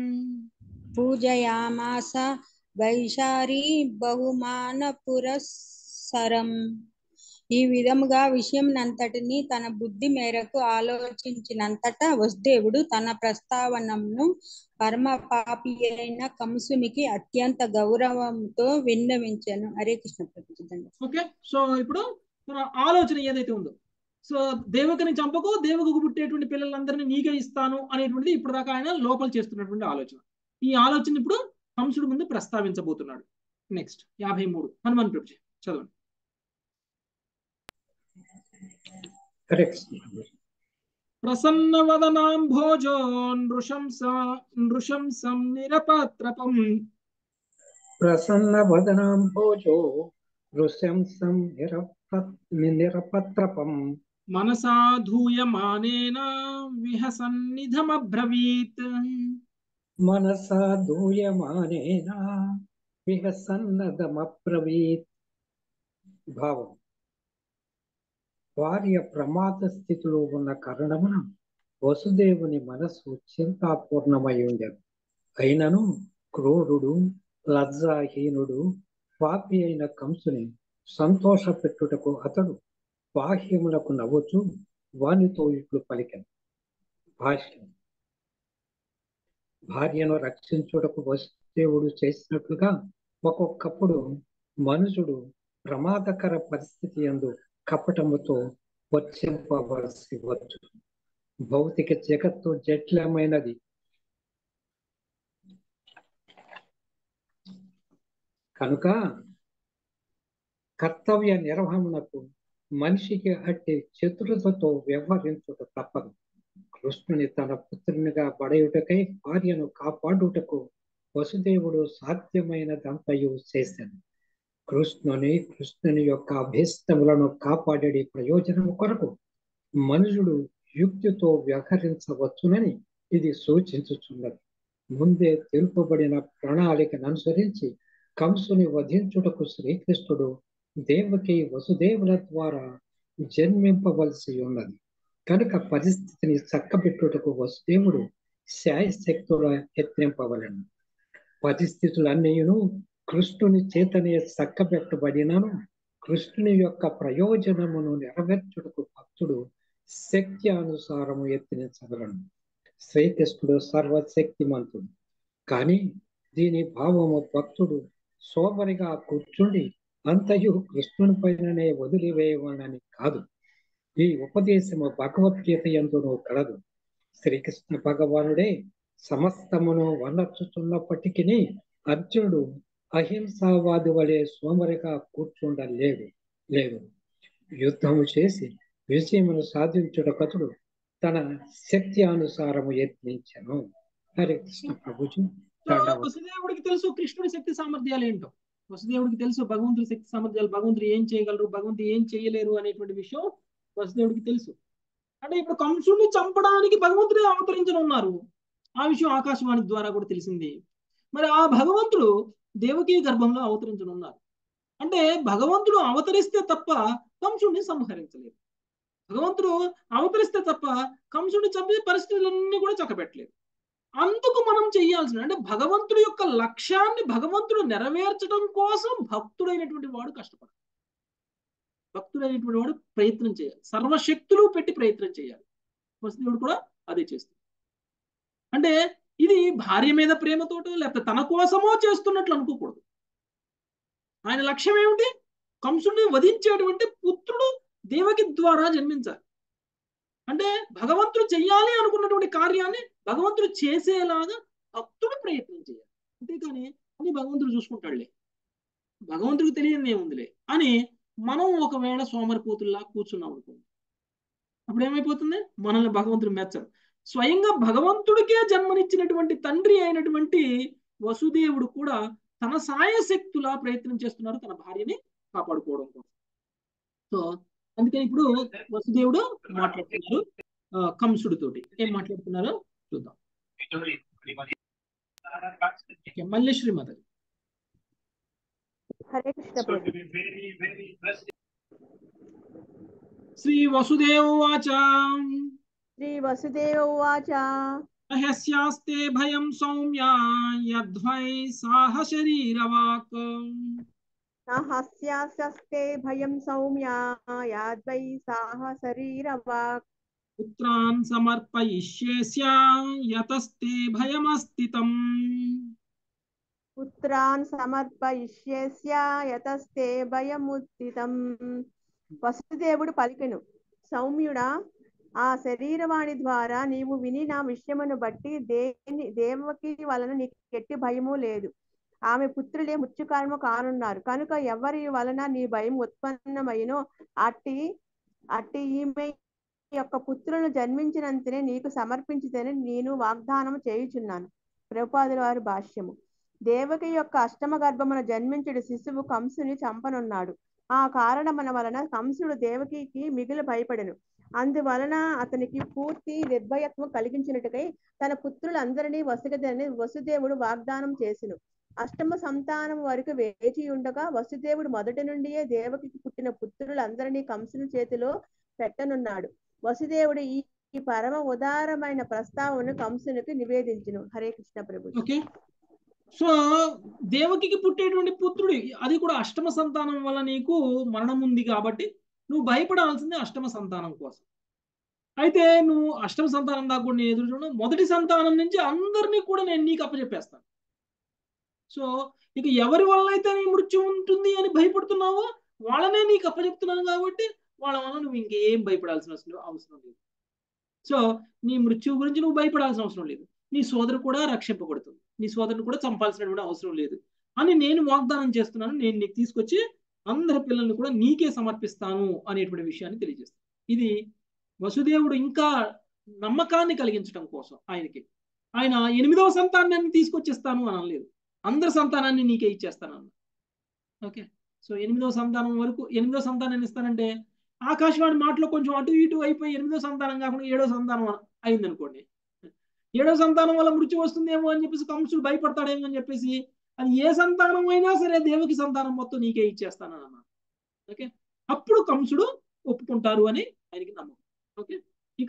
పూజయామాస వైశారీ బహుమాన పురస్సరం ఈ విధముగా విషయం నంతటిని తన బుద్ధి మేరకు ఆలోచించినంతటా వసుదేవుడు తన ప్రస్తావనను పరమ పాపి అయిన కంసునికి అత్యంత గౌరవంతో విన్నవించాను హరే కృష్ణ ప్రభుత్వం ఓకే సో ఇప్పుడు మన ఆలోచన ఏదైతే ఉందో సో దేవకని చంపకు దేవకు పుట్టేటువంటి పిల్లలందరినీ నీకే ఇస్తాను అనేటువంటిది ఇప్పుడు దాకా ఆయన లోపల చేస్తున్నటువంటి ఆలోచన ఈ ఆలోచన ఇప్పుడు కంసుడు ముందు ప్రస్తావించబోతున్నాడు నెక్స్ట్ యాభై మూడు హనుమాన్ ప్రభుజీ చదవండి ప్రసన్నవదనాం భోజో నృశంస నృశంసం నిరపత్రపం ప్రసన్నవదనాం భోజో నృశంసం నిరపత్రపం మనసాధూయమానేన విహసన్నిధమబ్రవీత్ మనసా దూయమానేన విహసన్నదమబ్రవీత్ భావం భార్య ప్రమాద స్థితిలో ఉన్న కారణమున వసుదేవుని మనస్సు చింతాపూర్ణమై ఉండెను అయినను క్రూరుడు లజ్జాహీనుడు పాపి అయిన కంసుని సంతోష పెట్టుటకు అతడు బాహ్యములకు నవ్వుచు వానితో ఇట్లు పలికెను భాష్యం భార్యను రక్షించుటకు వసుదేవుడు చేసినట్లుగా ఒక్కొక్కప్పుడు మనుషుడు ప్రమాదకర పరిస్థితి ఎందు కపటముతో వర్చింపవలసి వచ్చు భౌతిక జగత్తు జటిలమైనది కనుక కర్తవ్య నిర్వహణకు మనిషికి అట్టి చతురతతో వ్యవహరించుట తప్పదు కృష్ణుని తన పుత్రునిగా పడయుటకై భార్యను కాపాడుటకు వసుదేవుడు సాధ్యమైనదంతయు చేశాను కృష్ణుని కృష్ణుని యొక్క అభీష్టములను కాపాడే ప్రయోజనం కొరకు మనుషుడు యుక్తితో వ్యవహరించవచ్చునని ఇది సూచించుచున్నది ముందే తెలుపబడిన ప్రణాళికను అనుసరించి కంసుని వధించుటకు శ్రీకృష్ణుడు దేవకి వసుదేవుల ద్వారా జన్మింపవలసి ఉన్నది కనుక పరిస్థితిని చక్కబెట్టుటకు వసుదేవుడు శాయశక్తుల యత్నింపవలను పరిస్థితులన్నీను కృష్ణుని చేతనే చక్కబెట్టబడినను కృష్ణుని యొక్క ప్రయోజనమును నెరవేర్చుటకు భక్తుడు శక్తి అనుసారము యత్నించగలను శ్రీకృష్ణుడు సర్వశక్తిమంతుడు కానీ దీని భావము భక్తుడు సోబరిగా కూర్చుండి అంతయు కృష్ణుని పైననే వదిలివేయవనని కాదు ఈ ఉపదేశము భగవద్గీత ఎందును కలదు శ్రీకృష్ణ భగవానుడే సమస్తమును వనర్చుతున్నప్పటికీ అర్జునుడు అహింసావాది వలె సోమరిగా కూర్చుండలేడు లేదు యుద్ధము చేసి విజయమును సాధించుటకతుడు తన శక్తి అనుసారము యత్నించను హరే కృష్ణ ప్రభుజీ వసుదేవుడికి తెలుసు కృష్ణుడి శక్తి సామర్థ్యాలు ఏంటో వసుదేవుడికి తెలుసు భగవంతుడి శక్తి సామర్థ్యాలు భగవంతుడు ఏం చేయగలరు భగవంతుడు ఏం చేయలేరు అనేటువంటి విషయం వసుదేవుడికి తెలుసు అంటే ఇప్పుడు కంసుడిని చంపడానికి భగవంతుడే అవతరించనున్నారు ఆ విషయం ఆకాశవాణి ద్వారా కూడా తెలిసింది మరి ఆ భగవంతుడు దేవకీ గర్భంలో అవతరించనున్నారు అంటే భగవంతుడు అవతరిస్తే తప్ప కంసుడిని సంహరించలేదు భగవంతుడు అవతరిస్తే తప్ప కంసుడిని చంపే పరిస్థితులన్నీ కూడా చక్కబెట్టలేదు అందుకు మనం చెయ్యాల్సిన అంటే భగవంతుడి యొక్క లక్ష్యాన్ని భగవంతుడు నెరవేర్చడం కోసం భక్తుడైనటువంటి వాడు కష్టపడాలి భక్తుడైనటువంటి వాడు ప్రయత్నం చేయాలి సర్వశక్తులు పెట్టి ప్రయత్నం చేయాలి వసుదేవుడు కూడా అదే చేస్తుంది అంటే ఇది భార్య మీద ప్రేమతోటో లేకపోతే తన కోసమో చేస్తున్నట్లు అనుకోకూడదు ఆయన లక్ష్యం ఏమిటి కంసుడిని వధించేటువంటి పుత్రుడు దేవకి ద్వారా జన్మించాలి అంటే భగవంతుడు చెయ్యాలి అనుకున్నటువంటి కార్యాన్ని భగవంతుడు చేసేలాగా భక్తుడు ప్రయత్నం చేయాలి అంతేకాని అని భగవంతుడు చూసుకుంటాడులే భగవంతుడికి తెలియని ఏముందిలే అని మనం ఒకవేళ సోమరిపోతుల్లా కూర్చున్నాం అనుకోండి అప్పుడు ఏమైపోతుంది మనల్ని భగవంతుడు మెచ్చరు స్వయంగా భగవంతుడికే జన్మనిచ్చినటువంటి తండ్రి అయినటువంటి వసుదేవుడు కూడా తన సాయశక్తులా ప్రయత్నం చేస్తున్నారు తన భార్యని కాపాడుకోవడం కోసం సో అందుకని ఇప్పుడు వసుదేవుడు మాట్లాడుతున్నారు కంసుడితోటి ఏం మాట్లాడుతున్నారో చూద్దాం మళ్ళీ శ్రీమతి హరే కృష్ణ ప్రభు శ్రీ వసుదేవాచ శ్రీ వసుదేవ ఉవాచ రహస్యాస్తే భయం సౌమ్య యద్వై సాహ శరీరవాక్ హస్యాస్తే భయం సౌమ్య యాద్వై సాహ శరీరవాక్ పుత్రాన్ సమర్పయిష్యేస్య యతస్తే భయమస్థితం పుత్రాన్ సమర్పయిష్యేస్య యతస్తే భయముత్తితం వసుదేవుడు పలికెను సౌమ్యుడా ఆ శరీరవాణి ద్వారా నీవు విని నా విషయమును బట్టి దేని దేవకి వలన నీకు ఎట్టి భయము లేదు ఆమె పుత్రులే ముత్యుకారము కానున్నారు కనుక ఎవరి వలన నీ భయం ఉత్పన్నమైనో అట్టి అట్టి ఈమె యొక్క పుత్రులను జన్మించినంతనే నీకు సమర్పించితేనే నేను వాగ్దానం చేయుచున్నాను ప్రభుపాదుల వారి భాష్యము దేవకి యొక్క అష్టమ గర్భమున జన్మించుడు శిశువు కంసుని చంపనున్నాడు ఆ కారణమున వలన కంసుడు దేవకికి మిగిలి భయపడెను అందువలన అతనికి పూర్తి నిర్భయత్వం కలిగించినట్టుకై తన పుత్రులందరినీ వసుగదని వసుదేవుడు వాగ్దానం చేసిను అష్టమ సంతానం వరకు వేచి ఉండగా వసుదేవుడు మొదటి నుండియే దేవకి పుట్టిన పుత్రులందరినీ కంసుని చేతిలో పెట్టనున్నాడు వసుదేవుడు ఈ ఈ పరమ ఉదారమైన ప్రస్తావనను కంసునికి నివేదించును హరే కృష్ణ ప్రభు ఓకే సో దేవకికి పుట్టేటువంటి పుత్రుడు అది కూడా అష్టమ సంతానం వల్ల నీకు మరణం ఉంది కాబట్టి నువ్వు భయపడాల్సింది అష్టమ సంతానం కోసం అయితే నువ్వు అష్టమ సంతానం దాకా కూడా నేను ఎదురు చూడను మొదటి సంతానం నుంచి అందరినీ కూడా నేను నీకు అప్పచెప్పేస్తాను సో ఇక ఎవరి వల్ల అయితే నీ మృత్యు ఉంటుంది అని భయపడుతున్నావో వాళ్ళనే నీకు అప్పచెప్తున్నాను కాబట్టి వాళ్ళ వల్ల నువ్వు ఇంకేం భయపడాల్సిన అవసరం లేదు సో నీ మృత్యు గురించి నువ్వు భయపడాల్సిన అవసరం లేదు నీ సోదరు కూడా రక్షింపబడుతుంది నీ సోదరుని కూడా చంపాల్సినటువంటి అవసరం లేదు అని నేను వాగ్దానం చేస్తున్నాను నేను నీకు తీసుకొచ్చి అందరి పిల్లల్ని కూడా నీకే సమర్పిస్తాను అనేటువంటి విషయాన్ని తెలియజేస్తాను ఇది వసుదేవుడు ఇంకా నమ్మకాన్ని కలిగించడం కోసం ఆయనకి ఆయన ఎనిమిదవ సంతానాన్ని తీసుకొచ్చేస్తాను అని అనలేదు అందరి సంతానాన్ని నీకే ఇచ్చేస్తాను అన్న ఓకే సో ఎనిమిదవ సంతానం వరకు ఎనిమిదవ సంతానాన్ని ఇస్తానంటే ఆకాశవాణి మాటలో కొంచెం అటు ఇటు అయిపోయి ఎనిమిదో సంతానం కాకుండా ఏడో సంతానం అయింది అనుకోండి ఏడో సంతానం వల్ల మృత్యు వస్తుందేమో అని చెప్పేసి కంసుడు భయపడతాడేమో అని చెప్పేసి అది ఏ సంతానం అయినా సరే దేవకి సంతానం మొత్తం నీకే ఇచ్చేస్తానని అన్నాను ఓకే అప్పుడు కంసుడు ఒప్పుకుంటారు అని ఆయనకి నమ్మకం ఓకే ఇక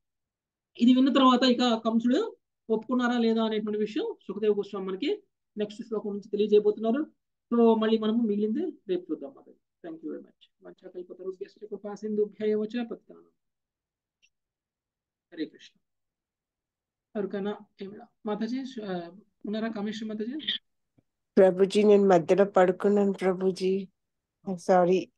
ఇది విన్న తర్వాత ఇక కంసుడు ఒప్పుకున్నారా లేదా అనేటువంటి విషయం సుఖదేవ గోస్వామి మనకి నెక్స్ట్ శ్లోకం నుంచి తెలియజేయబోతున్నారు సో మళ్ళీ మనము మిగిలింది రేపు చూద్దాం అదే థ్యాంక్ యూ వెరీ మచ్ మంచిగా కల్పతరుభ్యశ్రీ కృపా సింధుభ్యయ వచ పతితానం హరే కృష్ణ ఎవరికైనా ఏమైనా మాతాజీ ఉన్నారా కామేశ్వరి మాతాజీ ప్రభుజీ నేను మధ్యలో పడుకున్నాను ప్రభుజీ సారీ